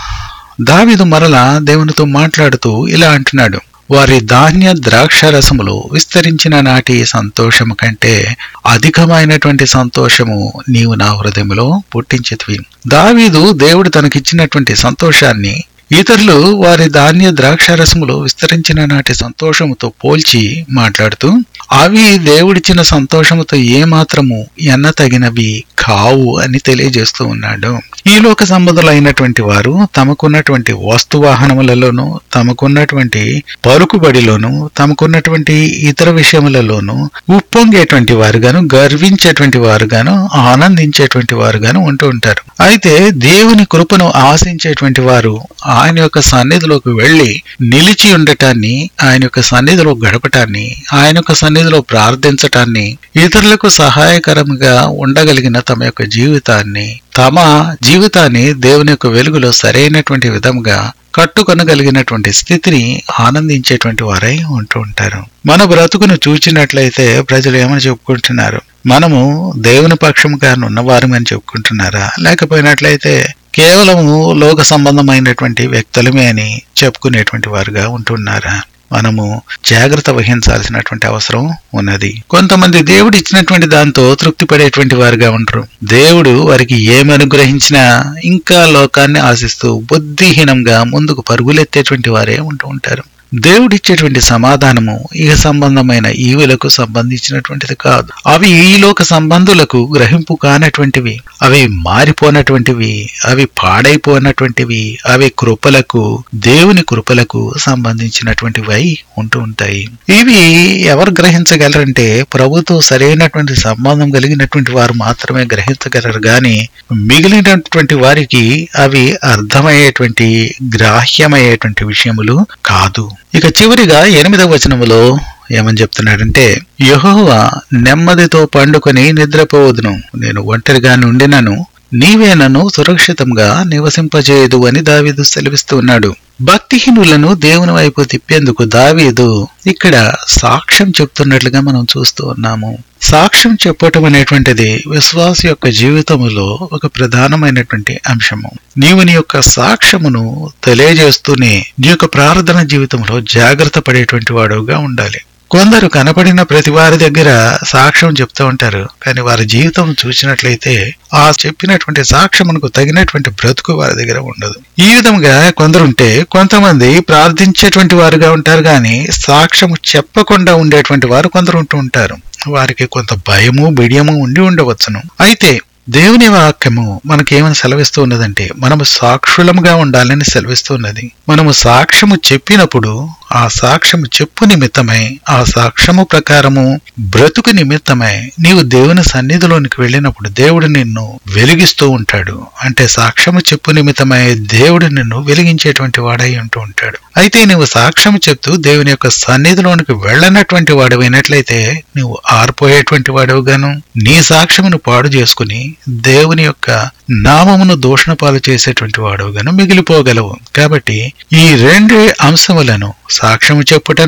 దావిదు మరల దేవునితో మాట్లాడుతూ ఇలా అంటున్నాడు వారి ధాన్య ద్రాక్షరసములు విస్తరించిన నాటి సంతోషము కంటే అధికమైనటువంటి సంతోషము నీవు నా హృదయంలో పుట్టించితివి దావీదు దేవుడు తనకిచ్చినటువంటి సంతోషాన్ని ఇతరులు వారి ధాన్య ద్రాక్షరసములు విస్తరించిన నాటి సంతోషముతో పోల్చి మాట్లాడుతూ అవి దేవుడిచ్చిన సంతోషముతో ఏమాత్రము ఎన్న తగినవి కావు అని తెలియజేస్తూ ఉన్నాడు ఈ లోక సంబంధులైనటువంటి వారు తమకున్నటువంటి వస్తు వాహనములలోనూ తమకున్నటువంటి పలుకుబడిలోను తమకున్నటువంటి ఇతర విషయములలోనూ ఉప్పొంగేటువంటి వారుగాను గర్వించేటువంటి వారుగాను ఆనందించేటువంటి వారుగాను ఉంటూ ఉంటారు అయితే దేవుని కృపను ఆశించేటువంటి వారు ఆయన యొక్క సన్నిధిలోకి వెళ్లి నిలిచి ఉండటాన్ని ఆయన యొక్క సన్నిధిలో గడపటాన్ని ఆయన యొక్క సన్నిధిలో ప్రార్థించటాన్ని ఇతరులకు సహాయకరంగా ఉండగలిగిన తమ యొక్క జీవితాన్ని తమ జీవితాన్ని దేవుని యొక్క వెలుగులో సరైనటువంటి విధంగా కట్టుకొనగలిగినటువంటి స్థితిని ఆనందించేటువంటి వారై ఉంటూ ఉంటారు మన బ్రతుకును చూచినట్లయితే ప్రజలు ఏమని చెప్పుకుంటున్నారు మనము దేవుని పక్షముగా ఉన్నవారమని చెప్పుకుంటున్నారా లేకపోయినట్లయితే కేవలము లోక సంబంధమైనటువంటి వ్యక్తులమే అని చెప్పుకునేటువంటి వారుగా ఉంటున్నారా మనము జాగ్రత్త వహించాల్సినటువంటి అవసరం ఉన్నది కొంతమంది దేవుడు ఇచ్చినటువంటి దాంతో తృప్తి పడేటువంటి వారుగా ఉంటారు దేవుడు వారికి ఏమి అనుగ్రహించినా ఇంకా లోకాన్ని ఆశిస్తూ బుద్ధిహీనంగా ముందుకు పరుగులెత్తేటువంటి వారే ఉంటూ ఉంటారు దేవుడిచ్చేటువంటి సమాధానము ఇహ సంబంధమైన ఈవులకు సంబంధించినటువంటిది కాదు అవి ఈ లోక సంబంధులకు గ్రహింపు కానటువంటివి అవి మారిపోనటువంటివి అవి పాడైపోనటువంటివి అవి కృపలకు దేవుని కృపలకు సంబంధించినటువంటివి ఉంటూ ఉంటాయి ఇవి ఎవరు గ్రహించగలరంటే ప్రభుతో సరైనటువంటి సంబంధం కలిగినటువంటి వారు మాత్రమే గ్రహించగలరు గాని మిగిలినటువంటి వారికి అవి అర్థమయ్యేటువంటి గ్రాహ్యమయ్యేటువంటి విషయములు కాదు ఇక చివరిగా ఎనిమిదవ వచనములో ఏమని చెప్తున్నాడంటే యహోవా నెమ్మదితో పండుకొని నిద్రపోవదును నేను ఒంటరిగా నుండినను నీవే నన్ను సురక్షితంగా నివసింపజేయదు అని దావీదు సెలవిస్తూ ఉన్నాడు భక్తిహీనులను దేవుని వైపు తిప్పేందుకు దావీదు ఇక్కడ సాక్ష్యం చెప్తున్నట్లుగా మనం చూస్తూ ఉన్నాము సాక్ష్యం చెప్పటం అనేటువంటిది విశ్వాస యొక్క జీవితములో ఒక ప్రధానమైనటువంటి అంశము నీవు నీ యొక్క సాక్ష్యమును తెలియజేస్తూనే నీ యొక్క ప్రార్థన జీవితంలో జాగ్రత్త పడేటువంటి వాడుగా ఉండాలి కొందరు కనపడిన ప్రతి వారి దగ్గర సాక్ష్యం చెప్తూ ఉంటారు కానీ వారి జీవితం చూసినట్లయితే ఆ చెప్పినటువంటి సాక్ష్యమునకు తగినటువంటి బ్రతుకు వారి దగ్గర ఉండదు ఈ విధంగా కొందరుంటే కొంతమంది ప్రార్థించేటువంటి వారుగా ఉంటారు కానీ సాక్ష్యము చెప్పకుండా ఉండేటువంటి వారు కొందరు ఉంటూ ఉంటారు వారికి కొంత భయము బిడియము ఉండి ఉండవచ్చును అయితే దేవుని వాక్యము మనకేమని సెలవిస్తూ ఉన్నదంటే మనము సాక్షులముగా ఉండాలని సెలవిస్తూ ఉన్నది మనము సాక్ష్యము చెప్పినప్పుడు ఆ సాక్ష్యము చెప్పు నిమిత్తమై ఆ సాక్ష్యము ప్రకారము బ్రతుకు నిమిత్తమై నీవు దేవుని సన్నిధిలోనికి వెళ్ళినప్పుడు దేవుడు నిన్ను వెలిగిస్తూ ఉంటాడు అంటే సాక్ష్యము చెప్పు నిమిత్తమై దేవుడు నిన్ను వెలిగించేటువంటి వాడై ఉంటూ ఉంటాడు అయితే నీవు సాక్ష్యము చెప్తూ దేవుని యొక్క సన్నిధిలోనికి వెళ్ళనటువంటి వాడవైనట్లయితే నువ్వు ఆరిపోయేటువంటి వాడవుగాను నీ సాక్ష్యమును పాడు చేసుకుని దేవుని యొక్క నామమును దూషణ పాలు చేసేటువంటి వాడుగాను మిగిలిపోగలవు కాబట్టి ఈ రెండు అంశములను సాక్ష్యము చెప్పుటను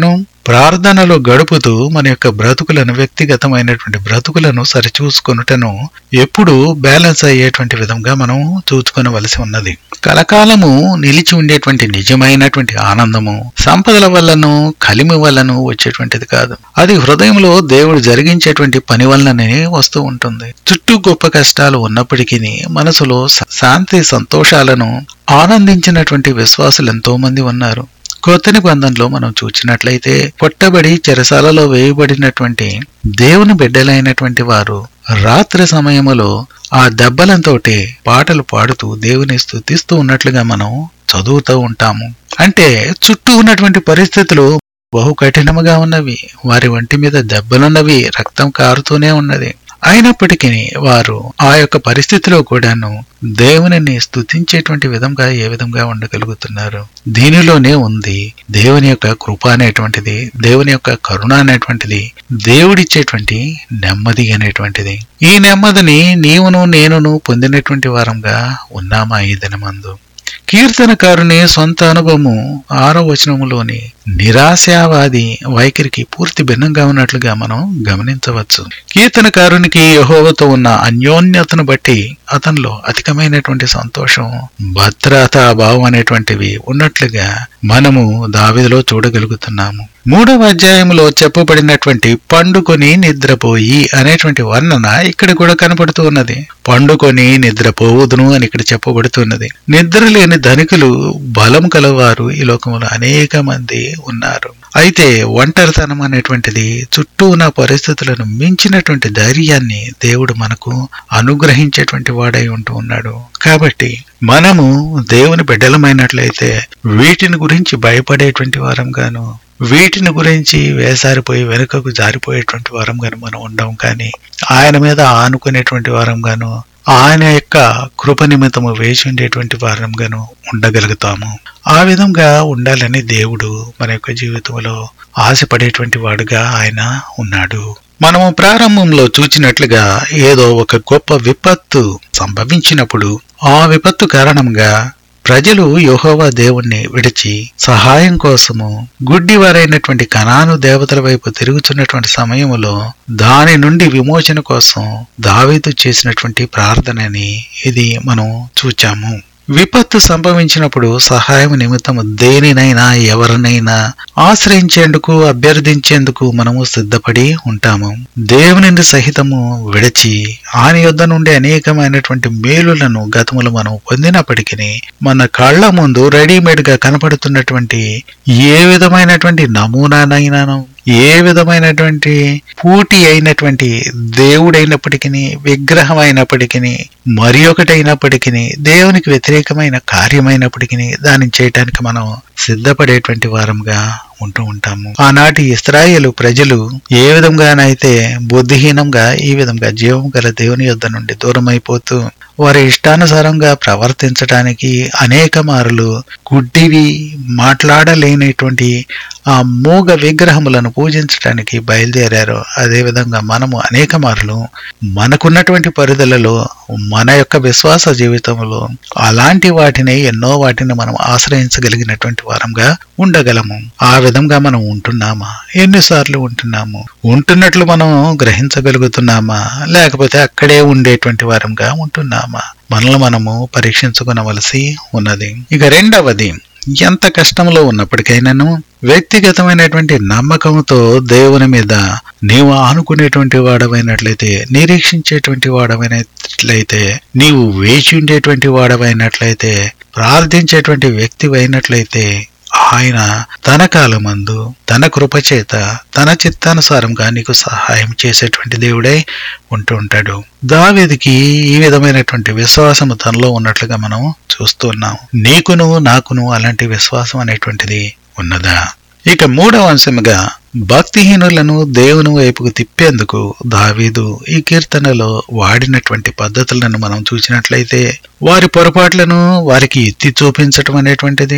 ప్రార్థనలో గడుపుతూ మన యొక్క బ్రతుకులను వ్యక్తిగతమైనటువంటి బ్రతుకులను సరిచూసుకొనుటను ఎప్పుడు బ్యాలెన్స్ అయ్యేటువంటి విధంగా మనం చూసుకొనవలసి ఉన్నది కలకాలము నిలిచి ఉండేటువంటి నిజమైనటువంటి ఆనందము సంపదల వల్లను కలిమి వల్లను వచ్చేటువంటిది కాదు అది హృదయంలో దేవుడు జరిగించేటువంటి పని వల్లనే వస్తూ ఉంటుంది చుట్టూ గొప్ప కష్టాలు ఉన్నప్పటికీ మనసులో శ- శాంతి సంతోషాలను ఆనందించినటువంటి విశ్వాసులు ఎంతో మంది ఉన్నారు కొత్త నిబంధనలో మనం చూచినట్లయితే పొట్టబడి చెరసాలలో వేయబడినటువంటి దేవుని బిడ్డలైనటువంటి వారు రాత్రి సమయములో ఆ దెబ్బలంతోటి పాటలు పాడుతూ దేవుని స్తుతిస్తూ ఉన్నట్లుగా మనం చదువుతూ ఉంటాము అంటే చుట్టూ ఉన్నటువంటి పరిస్థితులు బహు కఠినముగా ఉన్నవి వారి ఒంటి మీద దెబ్బలున్నవి రక్తం కారుతూనే ఉన్నది అయినప్పటికీ వారు ఆ యొక్క పరిస్థితిలో కూడాను దేవునిని స్తుతించేటువంటి విధంగా ఏ విధంగా ఉండగలుగుతున్నారు దీనిలోనే ఉంది దేవుని యొక్క కృప అనేటువంటిది దేవుని యొక్క కరుణ అనేటువంటిది దేవుడిచ్చేటువంటి నెమ్మది అనేటువంటిది ఈ నెమ్మదిని నీవును నేనును పొందినటువంటి వారంగా ఉన్నామా ఈ దినమందు కీర్తనకారుని సొంత అనుభవము ఆరో వచనములోని నిరాశావాది వైఖరికి పూర్తి భిన్నంగా ఉన్నట్లుగా మనం గమనించవచ్చు కీర్తనకారునికి యహోవతో ఉన్న అన్యోన్యతను బట్టి అతనిలో అధికమైనటువంటి సంతోషం భద్రతా భావం అనేటువంటివి ఉన్నట్లుగా మనము దావిదిలో చూడగలుగుతున్నాము మూడవ అధ్యాయంలో చెప్పబడినటువంటి పండుకొని నిద్రపోయి అనేటువంటి వర్ణన ఇక్కడ కూడా కనపడుతూ ఉన్నది పండుకొని నిద్రపోవుదును అని ఇక్కడ చెప్పబడుతున్నది నిద్ర లేని ధనికులు బలం కలవారు ఈ లోకంలో అనేక మంది ఉన్నారు అయితే ఒంటరితనం అనేటువంటిది చుట్టూ ఉన్న పరిస్థితులను మించినటువంటి ధైర్యాన్ని దేవుడు మనకు అనుగ్రహించేటువంటి వాడై ఉంటూ ఉన్నాడు కాబట్టి మనము దేవుని బిడ్డలమైనట్లయితే వీటిని గురించి భయపడేటువంటి వారం గాను వీటిని గురించి వేసారిపోయి వెనుకకు జారిపోయేటువంటి వారం గాను మనం ఉండం కానీ ఆయన మీద ఆనుకునేటువంటి వారం గాను ఆయన యొక్క కృప నిమిత్తము వేచి ఉండేటువంటి వారంగాను ఉండగలుగుతాము ఆ విధంగా ఉండాలని దేవుడు మన యొక్క జీవితంలో ఆశపడేటువంటి వాడుగా ఆయన ఉన్నాడు మనము ప్రారంభంలో చూచినట్లుగా ఏదో ఒక గొప్ప విపత్తు సంభవించినప్పుడు ఆ విపత్తు కారణంగా ప్రజలు యెహోవా దేవుణ్ణి విడిచి సహాయం కోసము గుడ్డివారైనటువంటి కనాను దేవతల వైపు తిరుగుతున్నటువంటి సమయములో దాని నుండి విమోచన కోసం దావీదు చేసినటువంటి ప్రార్థనని ఇది మనం చూచాము విపత్తు సంభవించినప్పుడు సహాయం నిమిత్తము దేనినైనా ఎవరినైనా ఆశ్రయించేందుకు అభ్యర్థించేందుకు మనము సిద్ధపడి ఉంటాము దేవునిని సహితము విడిచి ఆయన యొద్ద నుండి అనేకమైనటువంటి మేలులను గతములు మనం పొందినప్పటికీ మన కళ్ళ ముందు రెడీమేడ్ గా కనపడుతున్నటువంటి ఏ విధమైనటువంటి నమూనానైనాను ఏ విధమైనటువంటి పూటి అయినటువంటి దేవుడైనప్పటికీ విగ్రహం అయినప్పటికీ మరి ఒకటైనప్పటికీ దేవునికి వ్యతిరేకమైన కార్యమైనప్పటికీ దాన్ని చేయటానికి మనం సిద్ధపడేటువంటి వారంగా ఉంటూ ఉంటాము ఆనాటి ఇస్రాయేలు ప్రజలు ఏ విధంగానైతే బుద్ధిహీనంగా ఈ విధంగా జీవం గల దేవుని యొద్ద నుండి దూరం అయిపోతూ వారి ఇష్టానుసారంగా ప్రవర్తించడానికి అనేక మారులు గుడ్డివి మాట్లాడలేనటువంటి ఆ మూగ విగ్రహములను పూజించడానికి బయలుదేరారు అదేవిధంగా మనము అనేక మార్లు మనకున్నటువంటి పరిధులలో మన యొక్క విశ్వాస జీవితంలో అలాంటి వాటిని ఎన్నో వాటిని మనం ఆశ్రయించగలిగినటువంటి వారంగా ఉండగలము ఆ విధంగా మనం ఉంటున్నామా ఎన్నిసార్లు ఉంటున్నాము ఉంటున్నట్లు మనం గ్రహించగలుగుతున్నామా లేకపోతే అక్కడే ఉండేటువంటి వారంగా ఉంటున్నామా మనల్ని మనము పరీక్షించుకునవలసి ఉన్నది ఇక రెండవది ఎంత కష్టంలో ఉన్నప్పటికైనాను వ్యక్తిగతమైనటువంటి నమ్మకంతో దేవుని మీద నీవు ఆనుకునేటువంటి వాడవైనట్లయితే నిరీక్షించేటువంటి వాడవైనట్లయితే నీవు వేచి ఉండేటువంటి వాడవైనట్లయితే ప్రార్థించేటువంటి వ్యక్తి అయినట్లయితే ఆయన తన కాలమందు తన కృపచేత తన చిత్తానుసారంగా నీకు సహాయం చేసేటువంటి దేవుడై ఉంటూ ఉంటాడు దావేదికి ఈ విధమైనటువంటి విశ్వాసము తనలో ఉన్నట్లుగా మనం చూస్తున్నాం నీకును నాకును అలాంటి విశ్వాసం అనేటువంటిది ఉన్నదా ఇక మూడవ అంశముగా భక్తిహీనులను దేవుని వైపుకు తిప్పేందుకు దావీదు ఈ కీర్తనలో వాడినటువంటి పద్ధతులను మనం చూసినట్లయితే వారి పొరపాట్లను వారికి ఎత్తి చూపించటం అనేటువంటిది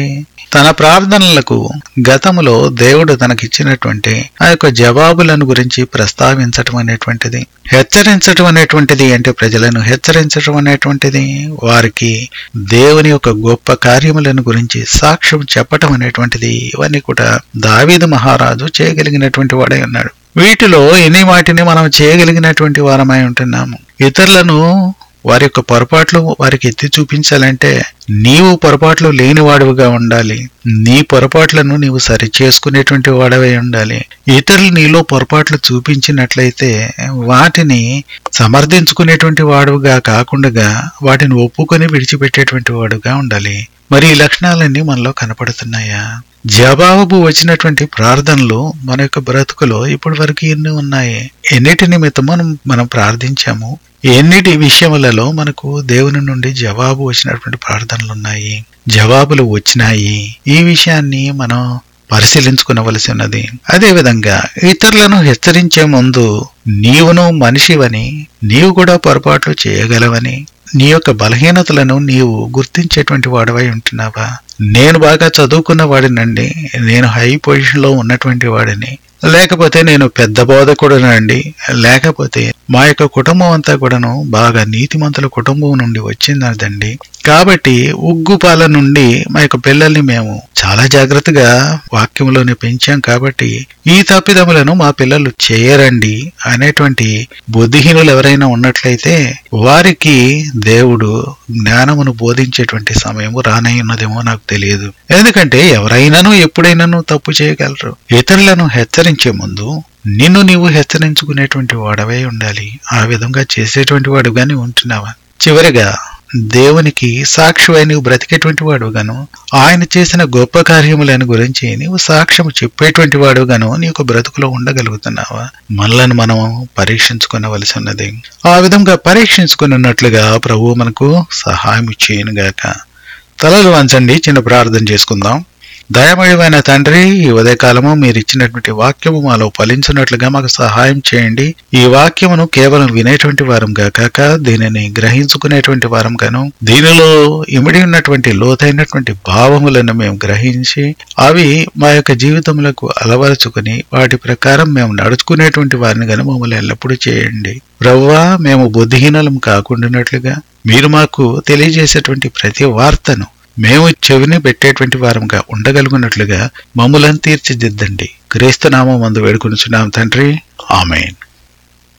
తన ప్రార్థనలకు గతములో దేవుడు తనకిచ్చినటువంటి ఆ యొక్క జవాబులను గురించి ప్రస్తావించటం అనేటువంటిది హెచ్చరించటం అనేటువంటిది అంటే ప్రజలను హెచ్చరించటం అనేటువంటిది వారికి దేవుని యొక్క గొప్ప కార్యములను గురించి సాక్ష్యం చెప్పటం అనేటువంటిది ఇవన్నీ కూడా దావీదు మహారాజు చేయగలిగినటువంటి వాడై ఉన్నాడు వీటిలో ఎన్ని వాటిని మనం చేయగలిగినటువంటి వారమై ఉంటున్నాము ఇతరులను వారి యొక్క పొరపాట్లు వారికి ఎత్తి చూపించాలంటే నీవు పొరపాట్లు లేనివాడుగా ఉండాలి నీ పొరపాట్లను నీవు సరి చేసుకునేటువంటి వాడవై ఉండాలి ఇతరులు నీలో పొరపాట్లు చూపించినట్లయితే వాటిని సమర్థించుకునేటువంటి వాడుగా కాకుండా వాటిని ఒప్పుకొని విడిచిపెట్టేటువంటి వాడుగా ఉండాలి మరి ఈ లక్షణాలన్నీ మనలో కనపడుతున్నాయా జవాబు వచ్చినటువంటి ప్రార్థనలు మన యొక్క బ్రతుకులో ఇప్పటి వరకు ఎన్ని ఉన్నాయి ఎన్నిటి నిమిత్తం మనం మనం ప్రార్థించాము ఎన్నిటి విషయములలో మనకు దేవుని నుండి జవాబు వచ్చినటువంటి ప్రార్థనలు ఉన్నాయి జవాబులు వచ్చినాయి ఈ విషయాన్ని మనం పరిశీలించుకునవలసి ఉన్నది అదేవిధంగా ఇతరులను హెచ్చరించే ముందు నీవును మనిషివని నీవు కూడా పొరపాట్లు చేయగలవని నీ యొక్క బలహీనతలను నీవు గుర్తించేటువంటి వాడవై ఉంటున్నావా నేను బాగా చదువుకున్న వాడినండి నేను హై పొజిషన్లో ఉన్నటువంటి వాడిని లేకపోతే నేను పెద్ద బోధకుడునండి లేకపోతే మా యొక్క కుటుంబం అంతా కూడాను బాగా నీతిమంతుల కుటుంబం నుండి వచ్చిందండి కాబట్టి ఉగ్గుపాల నుండి మా యొక్క పిల్లల్ని మేము చాలా జాగ్రత్తగా వాక్యంలోనే పెంచాం కాబట్టి ఈ తప్పిదములను మా పిల్లలు చేయరండి అనేటువంటి బుద్ధిహీనులు ఎవరైనా ఉన్నట్లయితే వారికి దేవుడు జ్ఞానమును బోధించేటువంటి సమయము రానయ్యున్నదేమో నాకు తెలియదు ఎందుకంటే ఎవరైనాను ఎప్పుడైనాను తప్పు చేయగలరు ఇతరులను హెచ్చరించే ముందు నిన్ను నీవు హెచ్చరించుకునేటువంటి వాడవై ఉండాలి ఆ విధంగా చేసేటువంటి వాడుగానే ఉంటున్నావా చివరిగా దేవునికి సాక్షివై నీవు బ్రతికేటువంటి వాడుగాను ఆయన చేసిన గొప్ప కార్యములను గురించి నీవు సాక్ష్యం చెప్పేటువంటి వాడుగాను నీ యొక్క బ్రతుకులో ఉండగలుగుతున్నావా మనలను మనం పరీక్షించుకునవలసి ఉన్నది ఆ విధంగా పరీక్షించుకున్నట్లుగా ప్రభు మనకు సహాయం చేయనుగాక తలలు వంచండి చిన్న ప్రార్థన చేసుకుందాం దయమయమైన తండ్రి ఈ ఉదయకాలము మీరు ఇచ్చినటువంటి వాక్యము మాలో ఫలించినట్లుగా మాకు సహాయం చేయండి ఈ వాక్యమును కేవలం వినేటువంటి వారంగా కాక దీనిని గ్రహించుకునేటువంటి వారంగాను దీనిలో ఇమిడి ఉన్నటువంటి లోతైనటువంటి భావములను మేము గ్రహించి అవి మా యొక్క జీవితములకు అలవరుచుకుని వాటి ప్రకారం మేము నడుచుకునేటువంటి వారిని గాను మమ్మల్ని ఎల్లప్పుడూ చేయండి ప్రవ్వా మేము బుద్ధిహీనలం కాకుండానట్లుగా మీరు మాకు తెలియజేసేటువంటి ప్రతి వార్తను మేము చెవిని పెట్టేటువంటి వారంగా ఉండగలుగునట్లుగా మమ్ములను తీర్చిదిద్దండి క్రీస్తునామం మందు వేడుకొనిచున్నాం తండ్రి ఆమెన్